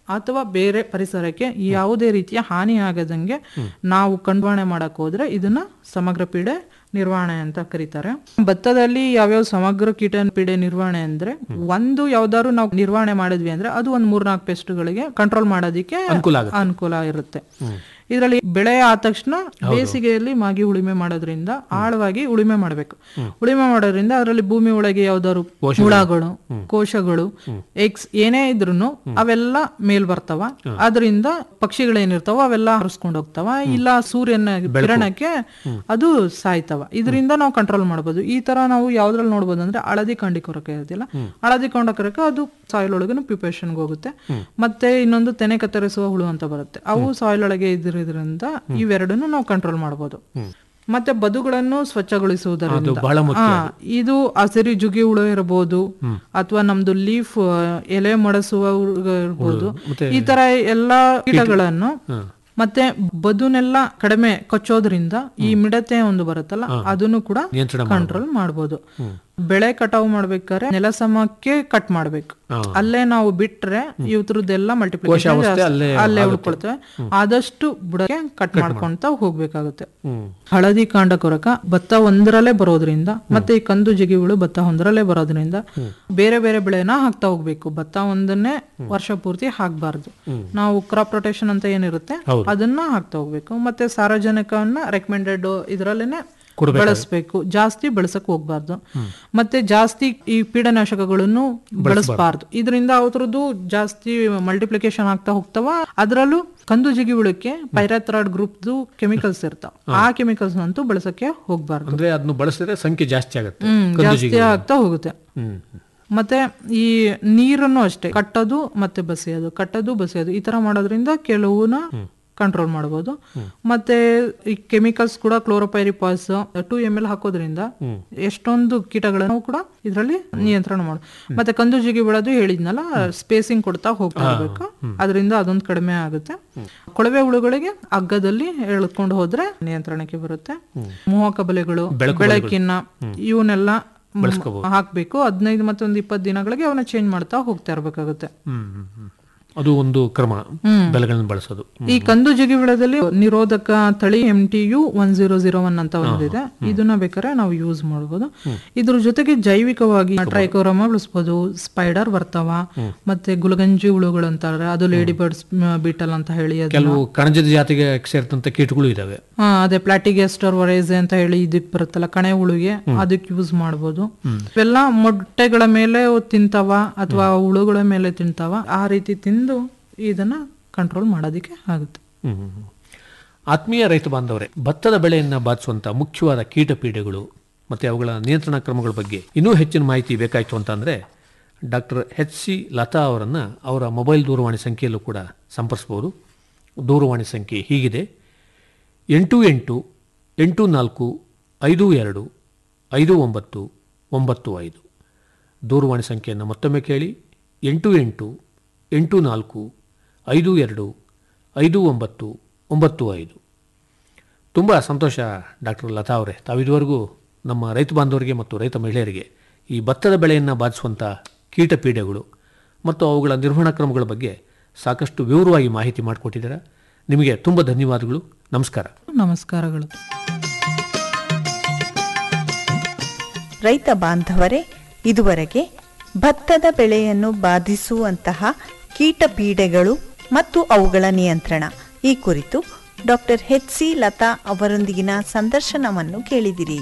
ಅಥವಾ ಬೇರೆ ಪರಿಸರಕ್ಕೆ ಯಾವುದೇ ರೀತಿಯ ಹಾನಿ ಆಗದಂಗೆ ನಾವು ಕಂಡ್ವಾಣೆ ಮಾಡಕ್ ಹೋದ್ರೆ ಇದನ್ನ ಸಮಗ್ರ ಪೀಡೆ ನಿರ್ವಹಣೆ ಅಂತ ಕರೀತಾರೆ ಭತ್ತದಲ್ಲಿ ಯಾವ್ಯಾವ ಸಮಗ್ರ ಕೀಟ ಪೀಡೆ ನಿರ್ವಹಣೆ ಅಂದ್ರೆ ಒಂದು ಯಾವ್ದಾದ್ರು ನಾವು ನಿರ್ವಹಣೆ ಮಾಡಿದ್ವಿ ಅಂದ್ರೆ ಅದು ಒಂದ್ ಮೂರ್ನಾಲ್ಕು ಪೆಸ್ಟ್ಗಳಿಗೆ ಕಂಟ್ರೋಲ್ ಮಾಡೋದಿಕ್ಕೆ ಅನುಕೂಲ ಆಗುತ್ತೆ. ಅನುಕೂಲ ಇರುತ್ತೆ ಇದರಲ್ಲಿ ಬೆಳೆ ಆದ ತಕ್ಷಣ ಬೇಸಿಗೆಯಲ್ಲಿ ಮಾಗಿ ಉಳುಮೆ ಮಾಡೋದ್ರಿಂದ ಆಳವಾಗಿ ಉಳುಮೆ ಮಾಡಬೇಕು ಉಳುಮೆ ಮಾಡೋದ್ರಿಂದ ಅದರಲ್ಲಿ ಭೂಮಿ ಒಳಗೆ ಯಾವ್ದಾದ್ರು ಹುಳಗಳು ಕೋಶಗಳು ಎಕ್ಸ್ ಏನೇ ಇದ್ರು ಅವೆಲ್ಲ ಮೇಲ್ ಬರ್ತಾವ ಅದರಿಂದ ಪಕ್ಷಿಗಳೇನಿರ್ತಾವ ಅವೆಲ್ಲ ಹರಿಸ್ಕೊಂಡು ಹೋಗ್ತಾವ ಇಲ್ಲ ಸೂರ್ಯನ ಕಿರಣಕ್ಕೆ ಅದು ಸಾಯ್ತಾವ ಇದರಿಂದ ನಾವು ಕಂಟ್ರೋಲ್ ಮಾಡಬಹುದು ಈ ತರ ನಾವು ಯಾವ್ದ್ರಲ್ಲಿ ನೋಡ್ಬೋದು ಅಂದ್ರೆ ಹಳದಿ ಕಾಂಡಿ ಕೊರಕ ಇರೋದಿಲ್ಲ ಹಳದಿ ಕಾಂಡ ಕೊರಕ ಅದು ಸಾಯಿಲ್ ಒಳಗೆ ಪ್ರಿಪರೇಷನ್ಗೆ ಹೋಗುತ್ತೆ ಮತ್ತೆ ಇನ್ನೊಂದು ತೆನೆ ಕತ್ತರಿಸುವ ಹುಳು ಅಂತ ಬರುತ್ತೆ ಅವು ಸಾಯಿಲ್ ಒಳಗೆ ಇದ್ದಿರೋದ್ರಿಂದ ಇವೆರಡನ್ನು ನಾವು ಕಂಟ್ರೋಲ್ ಮಾಡಬಹುದು ಮತ್ತೆ ಬದುಗಳನ್ನು ಸ್ವಚ್ಛಗೊಳಿಸುವುದರಿಂದ ಬಹಳ ಮುಖ್ಯ ಆ, ಇದು ಹಸಿರು ಜುಗಿ ಹುಳು ಇರಬಹುದು ಅಥವಾ ನಮ್ದು ಲೀಫ್ ಎಲೆ ಮಡಸುವ ಹುಳು ಇರ್ಬೋದು ಈ ತರ ಎಲ್ಲಾ ಕೀಟಗಳನ್ನು ಮತ್ತೆ ಬದುನೆಲ್ಲ ಕಡಿಮೆ ಕೊಚ್ಚೋದ್ರಿಂದ ಈ ಮಿಡತೆ ಒಂದು ಬರುತ್ತಲ್ಲ ಅದನ್ನು ಕೂಡ ನಿಯಂತ್ರಣ ಕಂಟ್ರೋಲ್ ಮಾಡಬಹುದು ಬೆಳೆ ಕಟಾವು ಮಾಡ್ಬೇಕಾದ್ರೆ ನೆಲ ಸಮಕ್ಕೆ ಕಟ್ ಮಾಡ್ಬೇಕು ಅಲ್ಲೇ ನಾವು ಬಿಟ್ರೆ ಇವ್ರದ್ದೆಲ್ಲ ಮಲ್ಟಿಪ್ಲಿಕೇಶನ್ ಕೋಶಾವಸ್ಥೆ ಅಲ್ಲೇ ಅಲ್ಲೇ ಉಳ್ಕೊಳ್ತೇವೆ ಆದಷ್ಟು ಬುಡಕ್ಕೆ ಕಟ್ ಮಾಡ್ಕೊಂತ ಹೋಗ್ಬೇಕಾಗುತ್ತೆ ಹಳದಿ ಕಾಂಡ ಕೊರಕ ಭತ್ತ ಒಂದರಲ್ಲೇ ಬರೋದ್ರಿಂದ ಮತ್ತೆ ಈ ಕಂದು ಜಿಗಿಗಳು ಭತ್ತ ಒಂದರಲ್ಲೇ ಬರೋದ್ರಿಂದ ಬೇರೆ ಬೇರೆ ಬೆಳೆನ ಹಾಕ್ತಾ ಹೋಗ್ಬೇಕು ಭತ್ತ ಒಂದನ್ನೇ ವರ್ಷ ಪೂರ್ತಿ ಹಾಕ್ಬಾರ್ದು ನಾವು ಕ್ರಾಪ್ ರೊಟೇಷನ್ ಅಂತ ಏನಿರುತ್ತೆ ಅದನ್ನ ಹಾಕ್ತಾ ಹೋಗ್ಬೇಕು ಮತ್ತೆ ಸಾರಜನಕವನ್ನ ರೆಕಮೆಂಡೆಡ್ ಇದ್ರಲ್ಲೇನೆ ಬಳಸಬೇಕು ಜಾಸ್ತಿ ಬೆಳೆಸಕ್ ಹೋಗ್ಬಾರ್ದು ಮತ್ತೆ ಜಾಸ್ತಿ ಈ ಪೀಡನಾಶಕಗಳನ್ನು ಬಳಸಬಾರ್ದು ಇದರಿಂದ ಅವ್ರದ್ದು ಜಾಸ್ತಿ ಮಲ್ಟಿಪ್ಲಿಕೇಶನ್ ಆಗ್ತಾ ಹೋಗ್ತಾವ ಅದರಲ್ಲೂ ಕಂದು ಜಿಗಿ ಹುಳಕ್ಕೆ ಪೈರಾಥ್ರಾಯ್ಡ್ ಗ್ರೂಪ್ ಕೆಮಿಕಲ್ಸ್ ಇರ್ತಾವ ಆ ಕೆಮಿಕಲ್ಸ್ ಅಂತೂ ಬಳಸಕ್ಕೆ ಹೋಗ್ಬಾರ್ದು ಅಂದ್ರೆ ಅದನ್ನು ಬಳಸಿದ್ರೆ ಸಂಖ್ಯೆ ಜಾಸ್ತಿ ಆಗುತ್ತೆ ಹ್ಮ್ ಕಂದು ಜಾಸ್ತಿ ಜಿಗಿ. ಆಗ್ತಾ ಹೋಗುತ್ತೆ ಹ್ಮ್ ಮತ್ತೆ ಈ ನೀರನ್ನು ಅಷ್ಟೇ ಕಟ್ಟೋದು ಮತ್ತೆ ಬಸಿಯೋದು ಕಟ್ಟೋದು ಬಸಿಯೋದು ಈ ತರ ಮಾಡೋದ್ರಿಂದ ಕೆಲವುನ ಕಂಟ್ರೋಲ್ ಮಾಡಬಹುದು ಮತ್ತೆ ಈ ಕೆಮಿಕಲ್ಸ್ ಕೂಡ ಕ್ಲೋರೋಪೈರಿಪಾಸ್ ಟೂ ಎಮ್ ಎಲ್ ಹಾಕೋದ್ರಿಂದ ಎಷ್ಟೊಂದು ಕೀಟಗಳನ್ನು ಕೂಡ ಇದರಲ್ಲಿ ನಿಯಂತ್ರಣ ಮಾಡ ಮತ್ತೆ ಕಂದು ಜಿಗಿ ಬೆಳೆದು ಹೇಳಿದ್ನಲ್ಲ ಸ್ಪೇಸಿಂಗ್ ಕೊಡ್ತಾ ಹೋಗ್ತಾ ಇರ್ಬೇಕು ಅದರಿಂದ ಅದೊಂದು ಕಡಿಮೆ ಆಗುತ್ತೆ ಕೊಳವೆ ಹುಳುಗಳಿಗೆ ಹಗ್ಗದಲ್ಲಿ ಎಳ್ಕೊಂಡು ಹೋದ್ರೆ ನಿಯಂತ್ರಣಕ್ಕೆ ಬರುತ್ತೆ ಮೋಹಕ ಬಲೆಗಳು ಬೆಳಕಿನ ಇವನ್ನೆಲ್ಲ ಮ್, ಹಾಕ್ಬೇಕು ಹದಿನೈದು ಮತ್ತೆ ಒಂದು ಇಪ್ಪತ್ತು ದಿನಗಳಿಗೆ ಅವನ್ನ ಚೇಂಜ್ ಮಾಡ್ತಾ ಹೋಗ್ತಾ ಇರ್ಬೇಕಾಗುತ್ತೆ ಹ್ಮ್ ಹ್ಮ್, ಹ್ಮ್. ಅದು ಒಂದು ಕ್ರಮ ಬೆಲೆಗಳನ್ನು ಬಳಸೋದು ಈ ಕಂದು ಜಿಗಿ ಬೆಳೆದಲ್ಲಿ ನಿರೋಧಕ ತಳಿ M T U one zero zero one ಅಂತ ಒಂದಿದೆ ಇದನ್ನ ಬೇಕಾದ್ರೆ ನಾವು ಯೂಸ್ ಮಾಡಬಹುದು ಇದ್ರ ಜೊತೆಗೆ ಜೈವಿಕವಾಗಿ ಟ್ರೈಕೋರಮ ಬಳಸ್ಬೋದು ಸ್ಪೈಡರ್ ಬರ್ತಾವ ಮತ್ತೆ ಗುಲಗಂಜಿ ಹುಳುಗಳು ಅಂತಾರೆ ಅದು ಲೇಡಿ ಬರ್ಡ್ಸ್ ಬೀಟಲ್ ಅಂತ ಹೇಳಿ ಅದು ಕೆಲವು ಕಣಜದ ಜಾತಿಗೆ ಸೇರಿದಂತ ಕೀಟಗಳು ಇದಾವೆ ಹಾ ಅದೇ ಪ್ಲಾಟಿಗೆಸ್ಟರ್ ವರೈಸೆ ಅಂತ ಹೇಳಿ ಇದಕ್ ಬರುತ್ತಲ್ಲ ಕಣೆ ಹುಳುಗೆ ಅದಕ್ಕೆ ಯೂಸ್ ಮಾಡ್ಬೋದು ಇವೆಲ್ಲ ಮೊಟ್ಟೆಗಳ ಮೇಲೆ ಅವು ತಿಂತಾವ ಅಥವಾ ಹುಳುಗಳ ಮೇಲೆ ತಿಂತಾವ ಆ ರೀತಿ ತಿಂದು ಇದನ್ನ ಕಂಟ್ರೋಲ್ ಮಾಡೋದಕ್ಕೆ ಆಗುತ್ತೆ ಹ್ಮ್, ಹ್ಮ್, ಹ್ಮ್. ಆತ್ಮೀಯ ರೈತ ಬಾಂಧವರೇ ಭತ್ತದ ಬೆಳೆಯನ್ನು ಬಾಧಿಸುವಂಥ ಮುಖ್ಯವಾದ ಕೀಟ ಪೀಡೆಗಳು ಮತ್ತು ಅವುಗಳ ನಿಯಂತ್ರಣ ಕ್ರಮಗಳ ಬಗ್ಗೆ ಇನ್ನೂ ಹೆಚ್ಚಿನ ಮಾಹಿತಿ ಬೇಕಾಯಿತು ಅಂತಂದರೆ ಡಾಕ್ಟರ್ ಎಚ್ ಸಿ ಲತಾ ಅವರನ್ನು ಅವರ ಮೊಬೈಲ್ ದೂರವಾಣಿ ಸಂಖ್ಯೆಯಲ್ಲೂ ಕೂಡ ಸಂಪರ್ಸ್ಬೋದು ದೂರವಾಣಿ ಸಂಖ್ಯೆ ಹೀಗಿದೆ ಎಂಟು ಎಂಟು ಎಂಟು ನಾಲ್ಕು ಐದು ಎರಡು ಐದು ಒಂಬತ್ತು ಒಂಬತ್ತು ಐದು ದೂರವಾಣಿ ಸಂಖ್ಯೆಯನ್ನು ಮತ್ತೊಮ್ಮೆ ಕೇಳಿ ಎಂಟು ಎಂಟು ಎಂಟು ನಾಲ್ಕು ಐದು ಎರಡು ಐದು ಒಂಬತ್ತು ಒಂಬತ್ತು ಐದು ತುಂಬ ಸಂತೋಷ ಡಾಕ್ಟರ್ ಲತಾ ಅವರೇ ತಾವಿದುವರೆಗೂ ನಮ್ಮ ರೈತ ಬಾಂಧವರಿಗೆ ಮತ್ತು ರೈತ ಮಹಿಳೆಯರಿಗೆ ಈ ಭತ್ತದ ಬೆಳೆಯನ್ನು ಬಾಧಿಸುವಂಥ ಕೀಟ ಪೀಡೆಗಳು ಮತ್ತು ಅವುಗಳ ನಿರ್ವಹಣಾ ಕ್ರಮಗಳ ಬಗ್ಗೆ ಸಾಕಷ್ಟು ವಿವರವಾಗಿ ಮಾಹಿತಿ ಮಾಡಿಕೊಟ್ಟಿದ್ದೀರಾ ನಿಮಗೆ ತುಂಬ ಧನ್ಯವಾದಗಳು ನಮಸ್ಕಾರ ನಮಸ್ಕಾರಗಳು ರೈತ ಬಾಂಧವರೇ ಇದುವರೆಗೆ ಭತ್ತದ ಬೆಳೆಯನ್ನು ಬಾಧಿಸುವಂತಹ ಕೀಟ ಪೀಡೆಗಳು ಮತ್ತು ಅವುಗಳ ನಿಯಂತ್ರಣ ಈ ಕುರಿತು ಡಾಕ್ಟರ್ ಎಚ್ ಸಿ ಲತಾ ಅವರೊಂದಿಗಿನ ಸಂದರ್ಶನವನ್ನು ಕೇಳಿದಿರಿ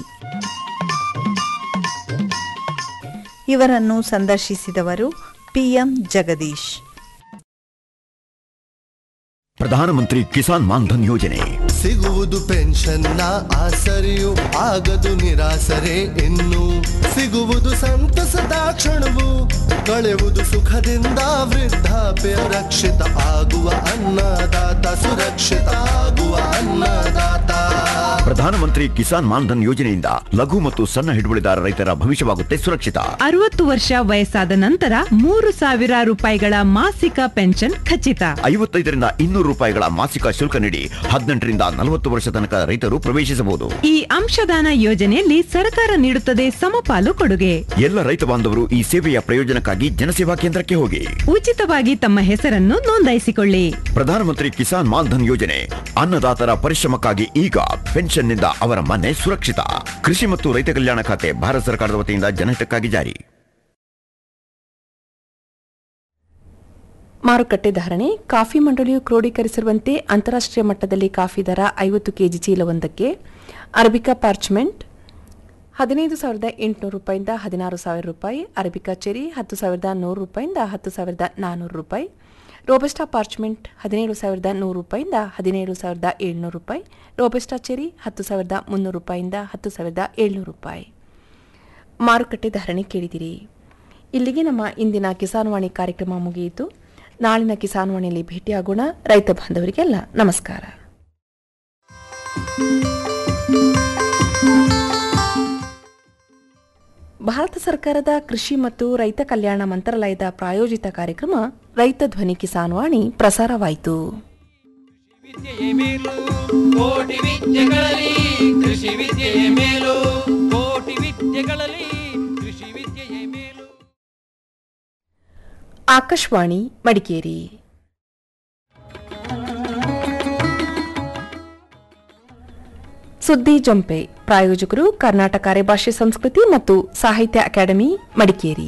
ಇವರನ್ನು ಸಂದರ್ಶಿಸಿದವರು ಪಿಎಂ ಜಗದೀಶ್ ಪ್ರಧಾನಮಂತ್ರಿ ಕಿಸಾನ್ ಮಾನ್ಧನ್ ಯೋಜನೆ ಸಿಗುವುದು ಪೆನ್ಷನ್ನ ಆಸರೆಯು ಆಗದು ನಿರಾಸರೆ ಇನ್ನು ಸಿಗುವುದು ಸಂತಸದ ಕ್ಷಣವು ಕಳೆವುದು ಸುಖದಿಂದ ವೃದ್ಧಾಪ್ಯ ರಕ್ಷಿತ ಆಗುವ ಅನ್ನದಾತ ಸುರಕ್ಷಿತ ಆಗುವ ಅನ್ನದಾತ ಪ್ರಧಾನಮಂತ್ರಿ ಕಿಸಾನ್ ಮಾನ್ಧನ್ ಯೋಜನೆಯಿಂದ ಲಘು ಮತ್ತು ಸಣ್ಣ ಹಿಡುವಳಿದಾರ ರೈತರ ಭವಿಷ್ಯವಾಗುತ್ತೆ ಸುರಕ್ಷಿತ ಅರವತ್ತು ವರ್ಷ ವಯಸ್ಸಾದ ನಂತರ ಮೂರು ಸಾವಿರ ರೂಪಾಯಿಗಳ ಮಾಸಿಕ ಪೆನ್ಷನ್ ಖಚಿತ ಐವತ್ತೈದರಿಂದ ಇನ್ನೂರು ರೂಪಾಯಿಗಳ ಮಾಸಿಕ ಶುಲ್ಕ ನೀಡಿ ಹದಿನೆಂಟರಿಂದ ನಲವತ್ತು ವರ್ಷ ತನಕ ರೈತರು ಪ್ರವೇಶಿಸಬಹುದು ಈ ಅಂಶದಾನ ಯೋಜನೆಯಲ್ಲಿ ಸರ್ಕಾರ ನೀಡುತ್ತದೆ ಸಮಪಾಲು ಕೊಡುಗೆ ಎಲ್ಲ ರೈತ ಬಾಂಧವರು ಈ ಸೇವೆಯ ಪ್ರಯೋಜನಕ್ಕಾಗಿ ಜನಸೇವಾ ಕೇಂದ್ರಕ್ಕೆ ಹೋಗಿ ಉಚಿತವಾಗಿ ತಮ್ಮ ಹೆಸರನ್ನು ನೋಂದಾಯಿಸಿಕೊಳ್ಳಿ ಪ್ರಧಾನಮಂತ್ರಿ ಕಿಸಾನ್ ಮಾನ್ಧನ್ ಯೋಜನೆ ಅನ್ನದಾತರ ಪರಿಶ್ರಮಕ್ಕಾಗಿ ಈಗ ಪೆನ್ಷನ್ನಿಂದ ಅವರ ಮನೆ ಸುರಕ್ಷಿತ ಕೃಷಿ ಮತ್ತು ರೈತ ಕಲ್ಯಾಣ ಖಾತೆ ಭಾರತ ಸರ್ಕಾರದ ವತಿಯಿಂದ ಜನಹಿತಕ್ಕಾಗಿ ಜಾರಿ ಮಾರುಕಟ್ಟೆ ಧಾರಣೆ ಕಾಫಿ ಮಂಡಳಿಯು ಕ್ರೋಢೀಕರಿಸಿರುವಂತೆ ಅಂತಾರಾಷ್ಟ್ರೀಯ ಮಟ್ಟದಲ್ಲಿ ಕಾಫಿ ದರ ಐವತ್ತು ಕೆಜಿ ಚೀಲವೊಂದಕ್ಕೆ ಅರಬಿಕಾ ಪಾರ್ಚ್ಮೆಂಟ್ ಹದಿನೈದು ಸಾವಿರದ ಎಂಟುನೂರು ರೂಪಾಯಿಂದ ಹದಿನಾರು ಸಾವಿರ ರೂಪಾಯಿ ಅರಬಿಕಾ ಚೆರಿ ಹತ್ತು ಸಾವಿರದ ನೂರು ರೂಪಾಯಿಂದ ಹತ್ತು ಸಾವಿರದ ನಾನ್ನೂರು ರೂಪಾಯಿ ರೋಬಸ್ಟಾ ಪಾರ್ಚ್ಮೆಂಟ್ ಹದಿನೇಳು ಸಾವಿರದ ನೂರು ರೂಪಾಯಿಂದ ಹದಿನೇಳು ಸಾವಿರದ ಏಳ್ನೂರು ರೂಪಾಯಿ ರೋಬಸ್ಟಾ ಚೆರಿ ಹತ್ತು ಸಾವಿರದ ಮುನ್ನೂರು ರೂಪಾಯಿಂದ ಹತ್ತು ಸಾವಿರದ ಏಳ್ನೂರು ರೂಪಾಯಿ ಮಾರುಕಟ್ಟೆ ಧಾರಣೆ ಕೇಳಿದಿರಿ ಇಲ್ಲಿಗೆ ನಮ್ಮ ಇಂದಿನ ಕಿಸಾನ್ವಾಣಿ ಕಾರ್ಯಕ್ರಮ ಮುಗಿಯಿತು ನಾಳಿನ ಕಿಸಾನ್ವಾಣಿಯಲ್ಲಿ ಭೇಟಿಯಾಗೋಣ ರೈತ ಬಾಂಧವರಿಗೆಲ್ಲ ನಮಸ್ಕಾರ ಭಾರತ ಸರ್ಕಾರದ ಕೃಷಿ ಮತ್ತು ರೈತ ಕಲ್ಯಾಣ ಮಂತ್ರಾಲಯದ ಪ್ರಾಯೋಜಿತ ಕಾರ್ಯಕ್ರಮ ರೈತ ಧ್ವನಿ ಕಿಸಾನ್ವಾಣಿ ಪ್ರಸಾರವಾಯಿತು ವಿದ್ಯೆಯೇ ಮೇಲು ಕೋಟಿ ವಿದ್ಯೆಗಳಲ್ಲಿ ಕೃಷಿ ವಿದ್ಯೆಯೇ ಮೇಲು ಕೋಟಿ ವಿದ್ಯೆಗಳಲ್ಲಿ ಕೃಷಿ ವಿದ್ಯೆಯೇ ಮೇಲು ಆಕಾಶವಾಣಿ ಮಡಿಕೇರಿ ಸುದ್ದಿ ಜೊಂಪೆ ಪ್ರಾಯೋಜಕರು ಕರ್ನಾಟಕ ಭಾಷೆ ಸಂಸ್ಕೃತಿ ಮತ್ತು ಸಾಹಿತ್ಯ ಅಕಾಡೆಮಿ ಮಡಿಕೇರಿ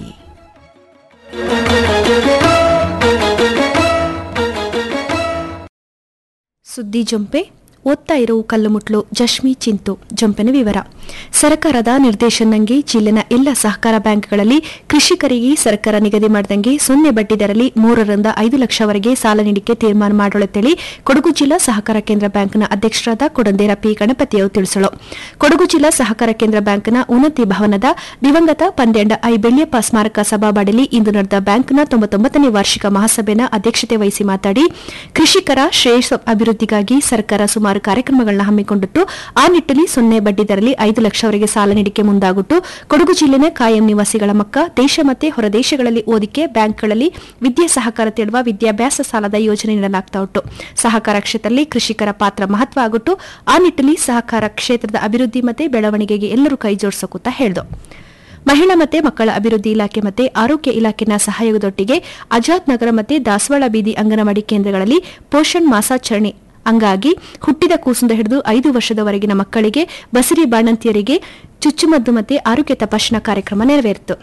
ಸುದ್ದಿ ಜೊಂಪೆ ಓದ್ತಾ ಇರೋ ಕಲ್ಲುಮುಟ್ಲು ಜಶ್ಮಿ ಚಿಂತು ಜೊಂಪೆನ ವಿವರ ಸರ್ಕಾರದ ನಿರ್ದೇಶನಂಗೆ ಜಿಲ್ಲೆನ ಎಲ್ಲ ಸಹಕಾರ ಬ್ಯಾಂಕ್ಗಳಲ್ಲಿ ಕೃಷಿಕರಿಗೆ ಸರ್ಕಾರ ನಿಗದಿ ಮಾಡಿದಂಗೆ ಸೊನ್ನೆ ಬಡ್ಡಿ ದರಲಿ ಮೂರರಿಂದ ಐದು ಲಕ್ಷವರೆಗೆ ಸಾಲ ನೀಡಿಕೆ ತೀರ್ಮಾನ ಮಾಡೋಳತ್ತೇಳಿ ಕೊಡಗು ಜಿಲ್ಲಾ ಸಹಕಾರ ಕೇಂದ್ರ ಬ್ಯಾಂಕ್ನ ಅಧ್ಯಕ್ಷರಾದ ಕೊಡಂದೇರ ಪಿ ಗಣಪತಿಯವರು ತಿಳಿಸಲು ಕೊಡಗು ಜಿಲ್ಲಾ ಸಹಕಾರ ಕೇಂದ್ರ ಬ್ಯಾಂಕ್ನ ಉನ್ನತಿ ಭವನದ ದಿವಂಗತ ಪಂದ್ಯಂಡ ಐ ಬೆಳ್ಳಿಯಪ್ಪ ಸ್ಮಾರಕ ಸಭಾಬಾಡಲಿ ಇಂದು ನಡೆದ ಬ್ಯಾಂಕ್ನ ತೊಂಬತ್ತೊಂಬತ್ತನೇ ವಾರ್ಷಿಕ ಮಹಾಸಭೆನ ಅಧ್ಯಕ್ಷತೆ ವಹಿಸಿ ಮಾತಾಡಿ ಕೃಷಿಕರ ಶ್ರೇಯಸ್ ಅಭಿವೃದ್ಧಿಗಾಗಿ ಸರ್ಕಾರ ಸುಮಾರು ಕಾರ್ಯಕ್ರಮಗಳನ್ನ ಹಮ್ಮಿಕೊಂಡಿತ್ತು ಆ ನಿಟ್ಟಿನಲ್ಲಿ ಸೊನ್ನೆ ಬಡ್ಡಿ ದರಲಿ ಐದು ಲಕ್ಷವರೆಗೆ ಸಾಲ ನೀಡಿಕೆ ಮುಂದಾಗಿತ್ತು ಕೊಡಗು ಜಿಲ್ಲೆನ ಕಾಯಂ ನಿವಾಸಿಗಳ ಮಕ್ಕ ದೇಶ ಮತ್ತೆ ಹೊರ ದೇಶಗಳಲ್ಲಿ ಓದಿಕೆ ಬ್ಯಾಂಕ್ಗಳಲ್ಲಿ ವಿದ್ಯೆ ಸಹಕಾರ ತೆಡುವ ವಿದ್ಯಾಭ್ಯಾಸ ಸಾಲದ ಯೋಜನೆ ನೀಡಲಾಗ್ತಾ ಉಂಟು ಸಹಕಾರ ಕ್ಷೇತ್ರದಲ್ಲಿ ಕೃಷಿಕರ ಪಾತ್ರ ಮಹತ್ವ ಆಗಿತ್ತು ಆ ನಿಟ್ಟಿನಲ್ಲಿ ಸಹಕಾರ ಕ್ಷೇತ್ರದ ಅಭಿವೃದ್ಧಿ ಮತ್ತೆ ಬೆಳವಣಿಗೆಗೆ ಎಲ್ಲರೂ ಕೈ ಜೋಡಿಸಕೂತ ಹೇಳಿದ್ರು ಮಹಿಳಾ ಮತ್ತೆ ಮಕ್ಕಳ ಅಭಿವೃದ್ಧಿ ಇಲಾಖೆ ಮತ್ತೆ ಆರೋಗ್ಯ ಇಲಾಖೆನ ಸಹಯೋಗದೊಟ್ಟಿಗೆ ಆಜಾದ್ ನಗರ ಮತ್ತೆ ದಾಸವಾಳ ಬೀದಿ ಅಂಗನವಾಡಿ ಕೇಂದ್ರಗಳಲ್ಲಿ ಪೋಷಣ್ ಮಾಸಾಚರಣೆ ಅಂಗಾಗಿ ಹುಟ್ಟಿದ ಕೂಸಿಂದ ಹಿಡಿದು ಐದು ವರ್ಷದವರೆಗಿನ ಮಕ್ಕಳಿಗೆ ಬಸರಿ ಬಾಣಂತಿಯರಿಗೆ ಚುಚ್ಚುಮದ್ದು ಮತ್ತೆ ಆರೋಗ್ಯ ತಪಾಸಣಾ ಕಾರ್ಯಕ್ರಮ ನೆರವೇರಿತು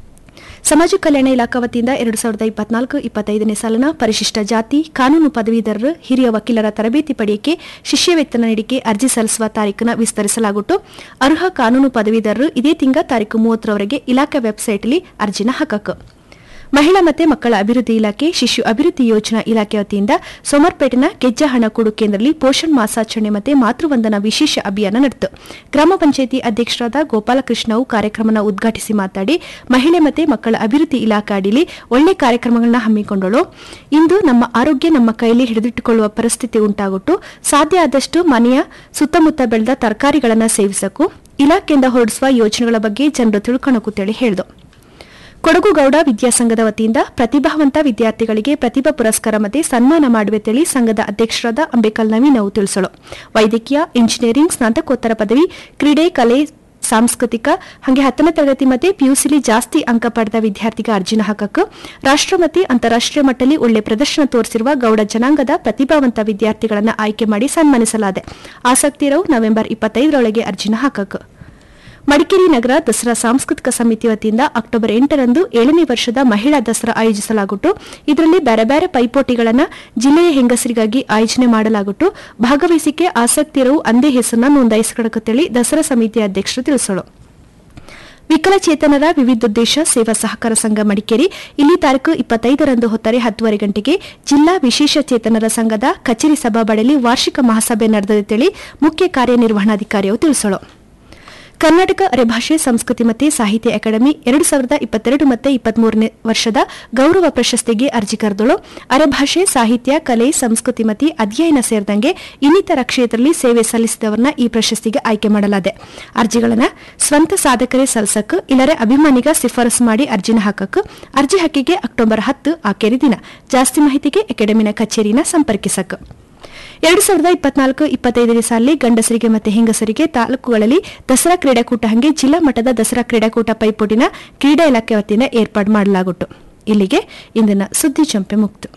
ಸಮಾಜ ಕಲ್ಯಾಣ ಇಲಾಖಾ ವತಿಯಿಂದ ಎರಡು ಸಾವಿರದ ಇಪ್ಪತ್ನಾಲ್ಕು ಇಪ್ಪತ್ತೈದನೇ ಸಾಲಿನ ಪರಿಶಿಷ್ಟ ಜಾತಿ ಕಾನೂನು ಪದವೀಧರರು ಹಿರಿಯ ವಕೀಲರ ತರಬೇತಿ ಪಡೆಯಕ್ಕೆ ಶಿಷ್ಯ ವೇತನ ನೀಡಿಕೆ ಅರ್ಜಿ ಸಲ್ಲಿಸುವ ತಾರೀಖನ್ನು ವಿಸ್ತರಿಸಲಾಗಿತ್ತು ಅರ್ಹ ಕಾನೂನು ಪದವೀಧರರು ಇದೇ ತಿಂಗಳ ತಾರೀಕು ಮೂವತ್ತರವರೆಗೆ ಇಲಾಖೆ ವೆಬ್ಸೈಟ್ಲಿ ಅರ್ಜಿನ ಹಾಕಬೇಕು ಮಹಿಳಾ ಮತ್ತು ಮಕ್ಕಳ ಅಭಿವೃದ್ಧಿ ಇಲಾಖೆ ಶಿಶು ಅಭಿವೃದ್ಧಿ ಯೋಜನಾ ಇಲಾಖೆ ವತಿಯಿಂದ ಸೋಮರ್ಪೇಟೆನ ಗೆಜ್ಜಹಣಕೂಡು ಕೇಂದ್ರದಲ್ಲಿ ಪೋಷಣ್ ಮಾಸಾಚರಣೆ ಮತ್ತು ಮಾತೃವಂದನಾ ವಿಶೇಷ ಅಭಿಯಾನ ನಡೆಯಿತು ಗ್ರಾಮ ಪಂಚಾಯಿತಿ ಅಧ್ಯಕ್ಷರಾದ ಗೋಪಾಲಕೃಷ್ಣವು ಕಾರ್ಯಕ್ರಮನ ಉದ್ಘಾಟಿಸಿ ಮಾತಾಡಿ ಮಹಿಳೆ ಮತ್ತು ಮಕ್ಕಳ ಅಭಿವೃದ್ಧಿ ಇಲಾಖೆ ಅಡಿಲಿ ಒಳ್ಳೆ ಕಾರ್ಯಕ್ರಮಗಳನ್ನ ಹಮ್ಮಿಕೊಂಡಳು ಇಂದು ನಮ್ಮ ಆರೋಗ್ಯ ನಮ್ಮ ಕೈಯಲ್ಲಿ ಹಿಡಿದಿಟ್ಟುಕೊಳ್ಳುವ ಪರಿಸ್ಥಿತಿ ಉಂಟಾಗುಟ್ಟು ಸಾಧ್ಯ ಆದಷ್ಟು ಮನೆಯ ಸುತ್ತಮುತ್ತ ಬೆಳೆದ ತರಕಾರಿಗಳನ್ನು ಸೇವಿಸಕು ಇಲಾಖೆಯಿಂದ ಹೊರಡಿಸುವ ಯೋಜನೆಗಳ ಬಗ್ಗೆ ಜನರು ತಿಳ್ಕೊಳಕುತ್ತೇಳಿ ಹೇಳಿದರು ಕೊಡಗು ಗೌಡ ವಿದ್ಯಾಸಂಘದ ವತಿಯಿಂದ ಪ್ರತಿಭಾವಂತ ವಿದ್ಯಾರ್ಥಿಗಳಿಗೆ ಪ್ರತಿಭಾ ಪುರಸ್ಕಾರ ಮತ್ತು ಸನ್ಮಾನ ಮಾಡುವೆತೇಳಿ ಸಂಘದ ಅಧ್ಯಕ್ಷರಾದ ಅಂಬೇಕಲ್ ನವೀನ್ ಅವರು ತಿಳಿಸಲು ವೈದ್ಯಕೀಯ ಇಂಜಿನಿಯರಿಂಗ್ ಸ್ನಾತಕೋತ್ತರ ಪದವಿ ಕ್ರೀಡೆ ಕಲೆ ಸಾಂಸ್ಕೃತಿಕ ಹಾಗೆ ಹತ್ತನೇ ತರಗತಿ ಮತ್ತೆ ಪಿಯುಸಿಲಿ ಜಾಸ್ತಿ ಅಂಕ ಪಡೆದ ವಿದ್ಯಾರ್ಥಿಗೆ ಅರ್ಜಿನ ಹಾಕಕ್ಕೆ ರಾಷ್ಟ್ರ ಮತ್ತು ಅಂತಾರಾಷ್ಟ್ರೀಯ ಮಟ್ಟದಲ್ಲಿ ಒಳ್ಳೆ ಪ್ರದರ್ಶನ ತೋರಿಸಿರುವ ಗೌಡ ಜನಾಂಗದ ಪ್ರತಿಭಾವಂತ ವಿದ್ಯಾರ್ಥಿಗಳನ್ನು ಆಯ್ಕೆ ಮಾಡಿ ಸನ್ಮಾನಿಸಲಾಗಿದೆ ಆಸಕ್ತಿ ಇರೋ ನವೆಂಬರ್ ಇಪ್ಪತ್ತೈದರೊಳಗೆ ಅರ್ಜಿನ ಹಾಕಕ್ಕೆ ಮಡಿಕೇರಿ ನಗರ ದಸರಾ ಸಾಂಸ್ಕೃತಿಕ ಸಮಿತಿ ವತಿಯಿಂದ ಅಕ್ಟೋಬರ್ ಎಂಟರಂದು ಏಳನೇ ವರ್ಷದ ಮಹಿಳಾ ದಸರಾ ಆಯೋಜಿಸಲಾಗುಟ್ಟು ಇದರಲ್ಲಿ ಬೇರೆ ಬೇರೆ ಪೈಪೋಟಿಗಳನ್ನು ಜಿಲ್ಲೆಯ ಹೆಂಗಸರಿಗಾಗಿ ಆಯೋಜನೆ ಮಾಡಲಾಗುಟ್ಟು ಭಾಗವಹಿಸಿಕೆ ಆಸಕ್ತಿ ಇರುವ ಅಂದೇ ಹೆಸರನ್ನ ನೋಂದಾಯಿಸಿಕೊಳ್ಳುತ್ತೇಳಿ ದಸರಾ ಸಮಿತಿಯ ಅಧ್ಯಕ್ಷರು ತಿಳಿಸಲು ವಿಕಲಚೇತನರ ವಿವಿಧೋದ್ದೇಶ ಸೇವಾ ಸಹಕಾರ ಸಂಘ ಮಡಿಕೇರಿ ಇಲ್ಲಿ ತಾರೀಕು ಇಪ್ಪತ್ತೈದರಂದು ಹೊತ್ತರೆ ಹತ್ತುವರೆ ಗಂಟೆಗೆ ಜಿಲ್ಲಾ ವಿಶೇಷ ಚೇತನರ ಸಂಘದ ಕಚೇರಿ ಸಭಾಬಡಲಿ ವಾರ್ಷಿಕ ಮಹಾಸಭೆ ನಡೆದಂತೇಳಿ ಮುಖ್ಯ ಕಾರ್ಯನಿರ್ವಹಣಾಧಿಕಾರಿಯು ತಿಳಿಸಲು ಕರ್ನಾಟಕ ಅರೆಭಾಷೆ ಸಂಸ್ಕೃತಿ ಮತ್ತು ಸಾಹಿತ್ಯ ಅಕಾಡೆಮಿ ಎರಡು ಸಾವಿರದ ಇಪ್ಪತ್ತೆರಡು ಮತ್ತು ಇಪ್ಪತ್ಮೂರನೇ ವರ್ಷದ ಗೌರವ ಪ್ರಶಸ್ತಿಗೆ ಅರ್ಜಿ ಕರೆದಳು ಅರೆಭಾಷೆ ಸಾಹಿತ್ಯ ಕಲೆ ಸಂಸ್ಕೃತಿ ಮತ್ತು ಅಧ್ಯಯನ ಸೇರಿದಂಗೆ ಇನ್ನಿತರ ಕ್ಷೇತ್ರದಲ್ಲಿ ಸೇವೆ ಸಲ್ಲಿಸಿದವರನ್ನ ಈ ಪ್ರಶಸ್ತಿಗೆ ಆಯ್ಕೆ ಮಾಡಲಾಗಿದೆ ಅರ್ಜಿಗಳನ್ನ ಸ್ವಂತ ಸಾಧಕರೇ ಸಲ್ಲಿಸಕ್ ಇಲ್ಲರೆ ಅಭಿಮಾನಿಗ ಶಿಫಾರಸು ಮಾಡಿ ಅರ್ಜಿನ ಹಾಕಕ್ ಅರ್ಜಿ ಹಾಕಿಗೆ ಅಕ್ಟೋಬರ್ ಹತ್ತು ಆಖರಿ ದಿನ ಜಾಸ್ತಿ ಮಾಹಿತಿಗೆ ಅಕಾಡೆಮಿನ ಕಚೇರಿನ ಸಂಪರ್ಕಿಸಕ್ ಎರಡು ಸಾವಿರದ ಇಪ್ಪತ್ನಾಲ್ಕು ಇಪ್ಪತ್ತೈದನೇ ಸಾಲಿ ಗಂಡಸರಿಗೆ ಮತ್ತು ಹೆಂಗಸರಿಗೆ ತಾಲೂಕುಗಳಲ್ಲಿ ದಸರಾ ಕ್ರೀಡಾಕೂಟ ಹಂಗೆ ಜಿಲ್ಲಾ ಮಟ್ಟದ ದಸರಾ ಕ್ರೀಡಾಕೂಟ ಪೈಪೋಟಿನ ಕ್ರೀಡಾ ಇಲಾಖೆ ವತಿಯಿಂದ ಏರ್ಪಾಡು ಮಾಡಲಾಗುತ್ತು ಇಲ್ಲಿಗೆ ಇಂದಿನ ಸುದ್ದಿ ಚಂಪೆ ಮುಕ್ತು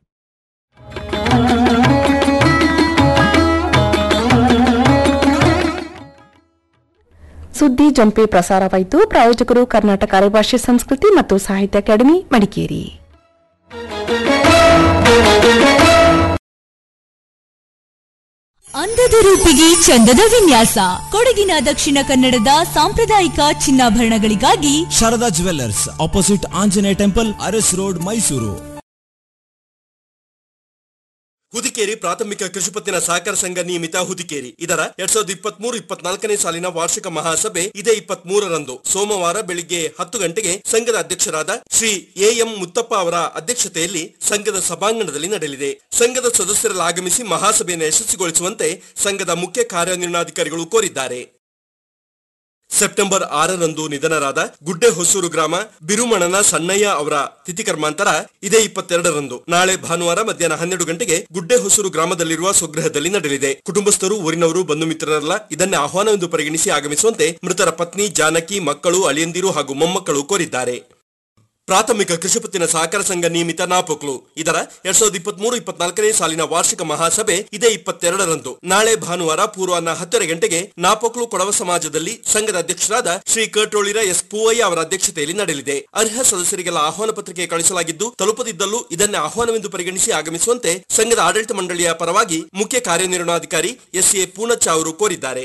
ಸುದ್ದಿ ಜಂಪೆ ಪ್ರಸಾರವಾಯಿತು ಪ್ರಾಯೋಜಕರು ಕರ್ನಾಟಕ ಅರೆಭಾಷೆ ಸಂಸ್ಕೃತಿ ಮತ್ತು ಸಾಹಿತ್ಯ ಅಕಾಡೆಮಿ ಮಡಿಕೇರಿ ಅಂದದ ರೂಪಿಗೆ ಚಂದದ ವಿನ್ಯಾಸ ಕೊಡಗಿನ ದಕ್ಷಿಣ ಕನ್ನಡದ ಸಾಂಪ್ರದಾಯಿಕ ಚಿನ್ನಾಭರಣಗಳಿಗಾಗಿ Sharada jewellers opposite Anjaneya temple Aras road Mysuru Hudikeri ಪ್ರಾಥಮಿಕ ಕೃಷಿ ಪತ್ತಿನ ಸಹಕಾರ ಸಂಘ ನಿಯಮಿತ ಹುದಿಕೇರಿ ಇದರ ಎರಡ್ ಸಾವಿರದ ಇಪ್ಪತ್ತ್ ಮೂರು ಇಪ್ಪತ್ನಾಲ್ಕನೇ ಸಾಲಿನ ವಾರ್ಷಿಕ ಮಹಾಸಭೆ ಇದೇ ಇಪ್ಪತ್ತ್ ಮೂರರಂದು ಸೋಮವಾರ ಬೆಳಿಗ್ಗೆ ಹತ್ತು ಗಂಟೆಗೆ ಸಂಘದ ಅಧ್ಯಕ್ಷರಾದ ಶ್ರೀ ಎ ಎಂ ಮುತ್ತಪ್ಪ ಅವರ ಅಧ್ಯಕ್ಷತೆಯಲ್ಲಿ ಸಂಘದ ಸಭಾಂಗಣದಲ್ಲಿ ನಡೆಯಲಿದೆ ಸಂಘದ ಸದಸ್ಯರಲ್ಲಿ ಆಗಮಿಸಿ ಮಹಾಸಭೆಯನ್ನು ಯಶಸ್ವಿಗೊಳಿಸುವಂತೆ ಸಂಘದ ಮುಖ್ಯ ಕಾರ್ಯನಿರ್ವಹಣಾಧಿಕಾರಿಗಳು ಕೋರಿದ್ದಾರೆ ಸೆಪ್ಟೆಂಬರ್ ಆರರಂದು ನಿಧನರಾದ ಗುಡ್ಡೆ ಹೊಸೂರು ಗ್ರಾಮ ಬಿರುಮಣನ ಸಣ್ಣಯ್ಯ ಅವರ ತಿಥಿ ಕರ್ಮಾಂತರ ಇದೇ ಇಪ್ಪತ್ತೆರಡರಂದು ನಾಳೆ ಭಾನುವಾರ ಮಧ್ಯಾಹ್ನ ಹನ್ನೆರಡು ಗಂಟೆಗೆ ಗುಡ್ಡೆ ಹೊಸೂರು ಗ್ರಾಮದಲ್ಲಿರುವ ಸ್ವಗೃಹದಲ್ಲಿ ನಡೆಯಲಿದೆ ಕುಟುಂಬಸ್ಥರು ಊರಿನವರು ಬಂಧು ಮಿತ್ರರಲ್ಲ ಇದನ್ನೇ ಆಹ್ವಾನವೆಂದು ಪರಿಗಣಿಸಿ ಆಗಮಿಸುವಂತೆ ಮೃತರ ಪತ್ನಿ ಜಾನಕಿ ಮಕ್ಕಳು ಅಳಿಯಂದಿರು ಹಾಗೂ ಮೊಮ್ಮಕ್ಕಳು ಕೋರಿದ್ದಾರೆ ಪ್ರಾಥಮಿಕ ಕೃಷಿ ಪತ್ತಿನ ಸಹಕಾರ ಸಂಘ ನಿಯಮಿತ ನಾಪೊಕ್ಲು ಇದರ ಎರಡ್ ಸಾವಿರದ ಇಪ್ಪತ್ತ್ ಮೂರು ಇಪ್ಪತ್ನಾಲ್ಕನೇ ಸಾಲಿನ ವಾರ್ಷಿಕ ಮಹಾಸಭೆ ಇದೇ ಇಪ್ಪತ್ತೆರಡರಂದು ನಾಳೆ ಭಾನುವಾರ ಪೂರ್ವಾಹ್ನ ಹತ್ತರ ಗಂಟೆಗೆ ನಾಪೊಕ್ಲು ಕೊಡವ ಸಮಾಜದಲ್ಲಿ ಸಂಘದ ಅಧ್ಯಕ್ಷರಾದ ಶ್ರೀ ಕಟೋಳಿರ ಎಸ್ ಪೂವಯ್ಯ ಅವರ ಅಧ್ಯಕ್ಷತೆಯಲ್ಲಿ ನಡೆಯಲಿದೆ ಅರ್ಹ ಸದಸ್ಯರಿಗೆಲ್ಲ ಆಹ್ವಾನ ಪತ್ರಿಕೆ ಕಳಿಸಲಾಗಿದ್ದು ತಲುಪದಿದ್ದಲ್ಲೂ ಇದನ್ನೇ ಆಹ್ವಾನವೆಂದು ಪರಿಗಣಿಸಿ ಆಗಮಿಸುವಂತೆ ಸಂಘದ ಆಡಳಿತ ಮಂಡಳಿಯ ಪರವಾಗಿ ಮುಖ್ಯ ಕಾರ್ಯನಿರ್ವಹಣಾಧಿಕಾರಿ ಎಸ್ ಎ ಪೂನಚ್ಚ ಅವರು ಕೋರಿದ್ದಾರೆ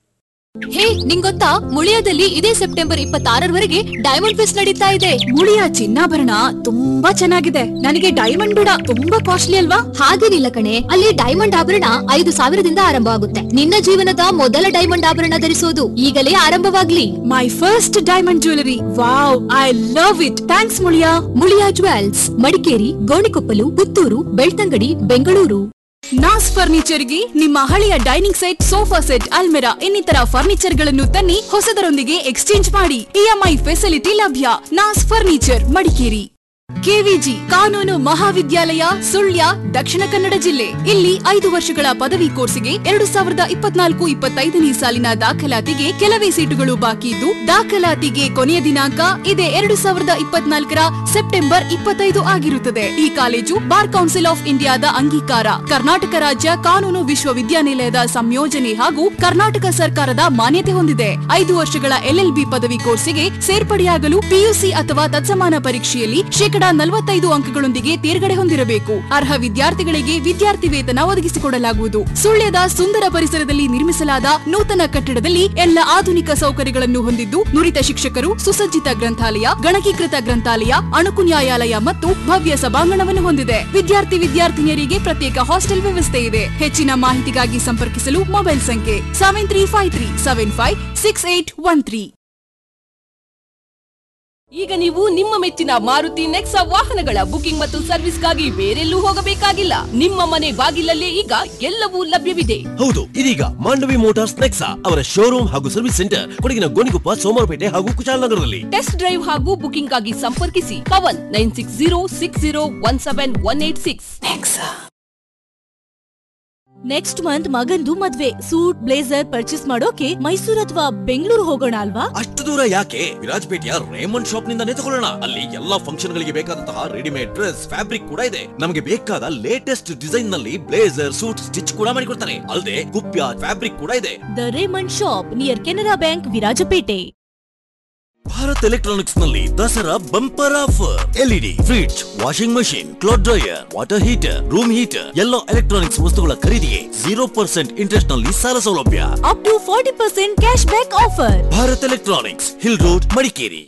ಹೇ ನಿಂಗೊತ್ತಾ ಮುಳಿಯಾದಲ್ಲಿ ಇದೇ ಸೆಪ್ಟೆಂಬರ್ ಇಪ್ಪತ್ತಾರರವರೆಗೆ ಡೈಮಂಡ್ ಫೆಸ್ಟ್ ನಡೀತಾ ಇದೆ ಮುಳಿಯ ಚಿನ್ನಾಭರಣ ತುಂಬಾ ಚೆನ್ನಾಗಿದೆ ನನಗೆ ಡೈಮಂಡ್ ಬೇಡ ತುಂಬಾ ಕಾಸ್ಟ್ಲಿ ಅಲ್ವಾ ಹಾಗೇನಿಲ್ಲ ಕಣೆ ಅಲ್ಲಿ ಡೈಮಂಡ್ ಆಭರಣ ಐದು ಸಾವಿರದಿಂದ ಆರಂಭ ಆಗುತ್ತೆ ನಿನ್ನ ಜೀವನದ ಮೊದಲ ಡೈಮಂಡ್ ಆಭರಣ ಧರಿಸೋದು ಈಗಲೇ ಆರಂಭವಾಗ್ಲಿ my first diamond jewellery wow I love it thanks Muliya Muliya jewels Madikeri Gonikoppal Puttur Belthangady Bengaluru Nas furniture ಗೆ ನಿಮ್ಮ ಹಳೆಯ ಡೈನಿಂಗ್ ಸೆಟ್ ಸೋಫಾ ಸೆಟ್ ಅಲ್ಮೆರಾ ಇನ್ನಿತರ ಫರ್ನಿಚರ್ ಗಳನ್ನು ತನ್ನಿ ಹೊಸದರೊಂದಿಗೆ ಎಕ್ಸ್ಚೇಂಜ್ ಮಾಡಿ ಇಎಂಐ ಫೆಸಿಲಿಟಿ ಲಭ್ಯ ನಾಸ್ ಫರ್ನಿಚರ್ ಮಡಿಕೇರಿ ಕೆವಿಜಿ ಕಾನೂನು ಮಹಾವಿದ್ಯಾಲಯ ಸುಳ್ಯ ದಕ್ಷಿಣ ಕನ್ನಡ ಜಿಲ್ಲೆ ಇಲ್ಲಿ ಐದು ವರ್ಷಗಳ ಪದವಿ ಕೋರ್ಸಿಗೆ ಎರಡು ಸಾವಿರದ ಇಪ್ಪತ್ನಾಲ್ಕು ಇಪ್ಪತ್ತೈದನೇ ಸಾಲಿನ ದಾಖಲಾತಿಗೆ ಕೆಲವೇ ಸೀಟುಗಳು ಬಾಕಿ ಇದ್ದು ದಾಖಲಾತಿಗೆ ಕೊನೆಯ ದಿನಾಂಕ ಇದೇ ಎರಡು ಸಾವಿರದ ಇಪ್ಪತ್ನಾಲ್ಕರ ಸೆಪ್ಟೆಂಬರ್ ಇಪ್ಪತ್ತೈದು ಆಗಿರುತ್ತದೆ ಈ ಕಾಲೇಜು ಬಾರ್ ಕೌನ್ಸಿಲ್ ಆಫ್ ಇಂಡಿಯಾದ ಅಂಗೀಕಾರ ಕರ್ನಾಟಕ ರಾಜ್ಯ ಕಾನೂನು ವಿಶ್ವವಿದ್ಯಾನಿಲಯದ ಸಂಯೋಜನೆ ಹಾಗೂ ಕರ್ನಾಟಕ ಸರ್ಕಾರದ ಮಾನ್ಯತೆ ಹೊಂದಿದೆ ಐದು ವರ್ಷಗಳ ಎಲ್ಎಲ್ಬಿ ಪದವಿ ಕೋರ್ಸಿಗೆ ಸೇರ್ಪಡೆಯಾಗಲು ಪಿಯುಸಿ ಅಥವಾ ತತ್ಸಮಾನ ಪರೀಕ್ಷೆಯಲ್ಲಿ ಶೇಕಡಾ ನಲವತ್ತೈದು ಅಂಕಗಳೊಂದಿಗೆ ತೇರ್ಗಡೆ ಹೊಂದಿರಬೇಕು ಅರ್ಹ ವಿದ್ಯಾರ್ಥಿಗಳಿಗೆ ವಿದ್ಯಾರ್ಥಿ ವೇತನ ಒದಗಿಸಿಕೊಡಲಾಗುವುದು ಸುಳ್ಯದ ಸುಂದರ ಪರಿಸರದಲ್ಲಿ ನಿರ್ಮಿಸಲಾದ ನೂತನ ಕಟ್ಟಡದಲ್ಲಿ ಎಲ್ಲ ಆಧುನಿಕ ಸೌಕರ್ಯಗಳನ್ನು ಹೊಂದಿದ್ದು ನುರಿತ ಶಿಕ್ಷಕರು ಸುಸಜ್ಜಿತ ಗ್ರಂಥಾಲಯ ಗಣಕೀಕೃತ ಗ್ರಂಥಾಲಯ ಅಣುಕು ನ್ಯಾಯಾಲಯ ಮತ್ತು ಭವ್ಯ ಸಭಾಂಗಣವನ್ನು ಹೊಂದಿದೆ ವಿದ್ಯಾರ್ಥಿ ವಿದ್ಯಾರ್ಥಿನಿಯರಿಗೆ ಪ್ರತ್ಯೇಕ ಹಾಸ್ಟೆಲ್ ವ್ಯವಸ್ಥೆ ಇದೆ ಹೆಚ್ಚಿನ ಮಾಹಿತಿಗಾಗಿ ಸಂಪರ್ಕಿಸಲು ಮೊಬೈಲ್ ಸಂಖ್ಯೆ seven three five three seven five six eight one three ಈಗ ನೀವು ನಿಮ್ಮ ಮೆಚ್ಚಿನ ಮಾರುತಿ ನೆಕ್ಸಾ ವಾಹನಗಳ ಬುಕಿಂಗ್ ಮತ್ತು ಸರ್ವಿಸ್ಗಾಗಿ ಬೇರೆಲ್ಲೂ ಹೋಗಬೇಕಾಗಿಲ್ಲ ನಿಮ್ಮ ಮನೆ ಬಾಗಿಲಲ್ಲೇ ಈಗ ಎಲ್ಲವೂ ಲಭ್ಯವಿದೆ ಹೌದು ಇದೀಗ ಮಾಂಡವಿ ಮೋಟಾರ್ಸ್ ನೆಕ್ಸಾ ಅವರ ಶೋರೂಮ್ ಹಾಗೂ ಸರ್ವಿಸ್ ಸೆಂಟರ್ ಕೊಡಗಿನ ಗೋಣಿಕೊಪ್ಪ ಸೋಮವಾರಪೇಟೆ ಹಾಗೂ ಕುಶಾಲನಗರದಲ್ಲಿ ಟೆಸ್ಟ್ ಡ್ರೈವ್ ಹಾಗೂ ಬುಕಿಂಗ್ ಆಗಿ ಸಂಪರ್ಕಿಸಿ Pavan nine six zero six zero one seven one eight six next month ಮಗಂದು ಮದ್ವೆ ಸೂಟ್ ಬ್ಲೇಸರ್ ಪರ್ಚೇಸ್ ಮಾಡೋಕೆ ಮೈಸೂರು ಅಥವಾ ಬೆಂಗಳೂರು ಹೋಗೋಣ ಅಲ್ವಾ ಅಷ್ಟು ದೂರ ಯಾಕೆ ವಿರಾಜಪೇಟೆಯ ರೇಮಂಡ್ ಶಾಪ್ ನಿಂದಾನೇ ತಗೊಳ್ಳೋಣ ಅಲ್ಲಿ ಎಲ್ಲಾ ಫಂಕ್ಷನ್ ಗಳಿಗೆ ಬೇಕಾದಂತಹ ರೆಡಿಮೇಡ್ ಡ್ರೆಸ್ ಫ್ಯಾಬ್ರಿಕ್ ಕೂಡ ಇದೆ ನಮಗೆ ಬೇಕಾದ ಲೇಟೆಸ್ಟ್ ಡಿಸೈನ್ ನಲ್ಲಿ ಬ್ಲೇಸರ್ ಸೂಟ್ ಸ್ಟಿಚ್ ಕೂಡ ಮಾಡಿಕೊಡ್ತಾರೆ ಅಲ್ಲದೆ ಕುಪ್ಯ ಫ್ಯಾಬ್ರಿಕ್ ಕೂಡ ಇದೆ the Raymond shop near Canara bank Virajpet Bharat electronics ನಲ್ಲಿ Dasara bumper offer LED fridge washing machine cloth dryer water heater room heater ಎಲ್ಲ ಎಲೆಕ್ಟ್ರಾನಿಕ್ಸ್ ವಸ್ತುಗಳ ಖರೀದಿಗೆ ಜೀರೋ ಪರ್ಸೆಂಟ್ ಇಂಟ್ರೆಸ್ಟ್ ನಲ್ಲಿ ಸಾಲ ಸೌಲಭ್ಯ up to forty percent cash back offer Bharat electronics hill road Madikeri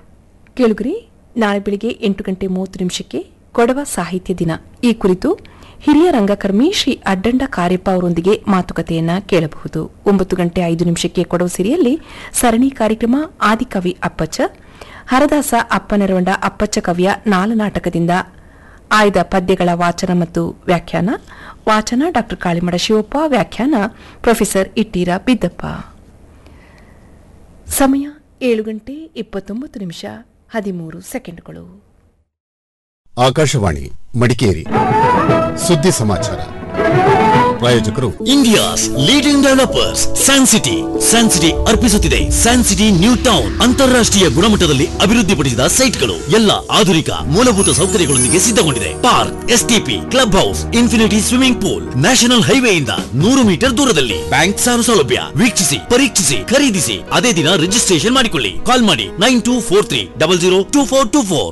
ಕೇಳುಗರಿ ನಾಳೆ ಬೆಳಿಗ್ಗೆ ಎಂಟು ಗಂಟೆ ಮೂವತ್ತು ನಿಮಿಷಕ್ಕೆ ಕೊಡವ ಸಾಹಿತ್ಯ ದಿನ ಈ ಕುರಿತು ಹಿರಿಯ ರಂಗಕರ್ಮಿ ಶ್ರೀ ಅಡ್ಡಂಡ ಕಾರ್ಯಪ್ಪ ಅವರೊಂದಿಗೆ ಮಾತುಕತೆಯನ್ನ ಕೇಳಬಹುದು ಒಂಬತ್ತು ಗಂಟೆ ಐದು ನಿಮಿಷಕ್ಕೆ ಕೊಡವು ಸಿರಿಯಲ್ಲಿ ಸರಣಿ ಕಾರ್ಯಕ್ರಮ ಆದಿಕವಿ ಅಪ್ಪಚ್ಚ ಹರದಾಸ ಅಪ್ಪನೆರವಂಡ ಅಪ್ಪಚ್ಚ ಕವಿಯ ನಾಲನಾಟಕದಿಂದ ಆಯ್ದ ಪದ್ಯಗಳ ವಾಚನ ಮತ್ತು ವ್ಯಾಖ್ಯಾನ ವಾಚನ ಡಾ ಕಾಳಿಮಡ ಶಿವಪ್ಪ ವ್ಯಾಖ್ಯಾನ ಪ್ರೊಫೆಸರ್ ಇಟ್ಟೀರ ಬಿದ್ದಪ್ಪ ಸಮಯ ಏಳು ಗಂಟೆ ಇಪ್ಪತ್ತೊಂಬತ್ತು ನಿಮಿಷ ಹದಿಮೂರು ಸೆಕೆಂಡ್ಗಳು ಆಕಾಶವಾಣಿ ಮಡಿಕೇರಿ ಸುದ್ದಿ ಸಮಾಚಾರ ಪ್ರಾಯೋಜಕರು India's leading developers San City San City ಅರ್ಪಿಸುತ್ತಿದೆ ಸ್ಯಾನ್ ಸಿಟಿ ನ್ಯೂ ಟೌನ್ ಅಂತಾರಾಷ್ಟ್ರೀಯ ಗುಣಮಟ್ಟದಲ್ಲಿ ಅಭಿವೃದ್ಧಿಪಡಿಸಿದ ಸೈಟ್ಗಳು ಎಲ್ಲ ಆಧುನಿಕ ಮೂಲಭೂತ ಸೌಕರ್ಯಗಳೊಂದಿಗೆ ಸಿದ್ಧಗೊಂಡಿದೆ park STP club house infinity swimming pool national ಹೈವೇಯಿಂದ ನೂರು ಮೀಟರ್ ದೂರದಲ್ಲಿ ಬ್ಯಾಂಕ್ ಸಾಲ ಸೌಲಭ್ಯ ವೀಕ್ಷಿಸಿ ಪರೀಕ್ಷಿಸಿ ಖರೀದಿಸಿ ಅದೇ ದಿನ ರಿಜಿಸ್ಟ್ರೇಷನ್ ಮಾಡಿಕೊಳ್ಳಿ ಕಾಲ್ ಮಾಡಿ nine two four three double zero two four two four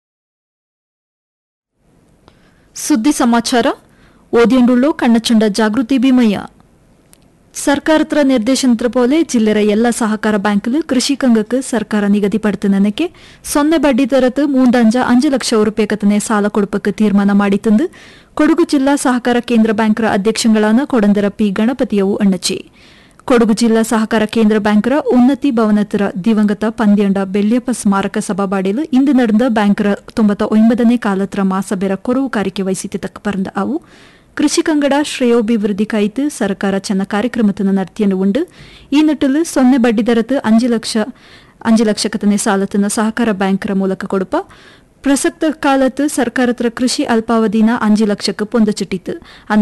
ಸುದ್ದಿ ಸಮಾಚಾರ ಓದಿಯಂಡುಳ್ಳು ಕಣ್ಣಚಂಡ ಜಾಗೃತಿ ಭೀಮಯ್ಯ ಸರ್ಕಾರತ್ರ ನಿರ್ದೇಶನತ್ರ പോലെ ಜಿಲ್ಲೆರ ಎಲ್ಲ ಸಹಕಾರ ಬ್ಯಾಂಕ್ಲು ಕೃಷಿ ಕಂಗಕ್ಕೆ ಸರ್ಕಾರ ನಿಗದಿಪಡ್ತನಕ್ಕೆ ಸೊನ್ನೆ ಬಡ್ಡಿ ದರത്ത് ಮೂಂದಂಜ ಅഞ്ചು ಲಕ್ಷ ರೂಪಾಯಿ ಕತನೆ ಸಾಲ ಕೊಡುಪಕ್ಕೆ ತೀರ್ಮಾನ ಮಾಡಿತಂದು ಕೊಡಗು ಜಿಲ್ಲಾ ಸಹಕಾರ ಕೇಂದ್ರ ಬ್ಯಾಂಕ್ರ ಅಧ್ಯಕ್ಷಗಳಾன ಕೊಡಂದರ ಪಿ ಗಣಪತಿಯವು ಅಣ್ಣಚಿ ಕೊಡಗು ಜಿಲ್ಲಾ ಸಹಕಾರ ಕೇಂದ್ರ ಬ್ಯಾಂಕ್ರ ಉನ್ನತಿ ಭವನತ್ರ ದಿವಂಗತ ಪಂದ್ಯಂಡ ಬೆಳ್ಳಿಯಪ್ಪ ಸ್ಮಾರಕ ಸಭಾಬಾಡಿಲು ಇಂದು ನಡೆದ ಬ್ಯಾಂಕ್ರ ತೊಂಬತ್ತ ಒಂಬತ್ತನೇ ಕಾಲತ್ರ ಮಾಸಬೆರ ಕೊರವು ಕಾರಿಕೆ ವಹಿಸಿತೆ ತಕ್ಕ ಪರಂದ ಅವು ಕೃಷಿ ಕಂಗಡ ಶ್ರೇಯೋಭಿವೃದ್ಧಿ ಕಾಯ್ತು ಸರ್ಕಾರ ಚೆನ್ನ ಕಾರ್ಯಕ್ರಮತನ ನಡ್ತಿಯನ್ನು ಉಂಡು ಈ ನಿಟ್ಟಲು ಸೊನ್ನೆ ಬಡ್ಡಿ ದರത്ത് ಅഞ്ചು ಲಕ್ಷ അഞ്ച് ലക്ഷക്കത്തിന് സാലത്തുന്ന സഹകാര ബാങ്കര ಮೂಲಕ ಕೊಡುಪ ಪ್ರಸಕ್ತ ಕಾಲത്ത് ಸರ್ಕಾರತ್ರ ಕೃಷಿ ಅಲ್ಪಾವಧಿನ ಅഞ്ചು ಲಕ್ಷಕ್ಕೆ ಪೊಂದಚಿಟ್ಟಿತ್ತು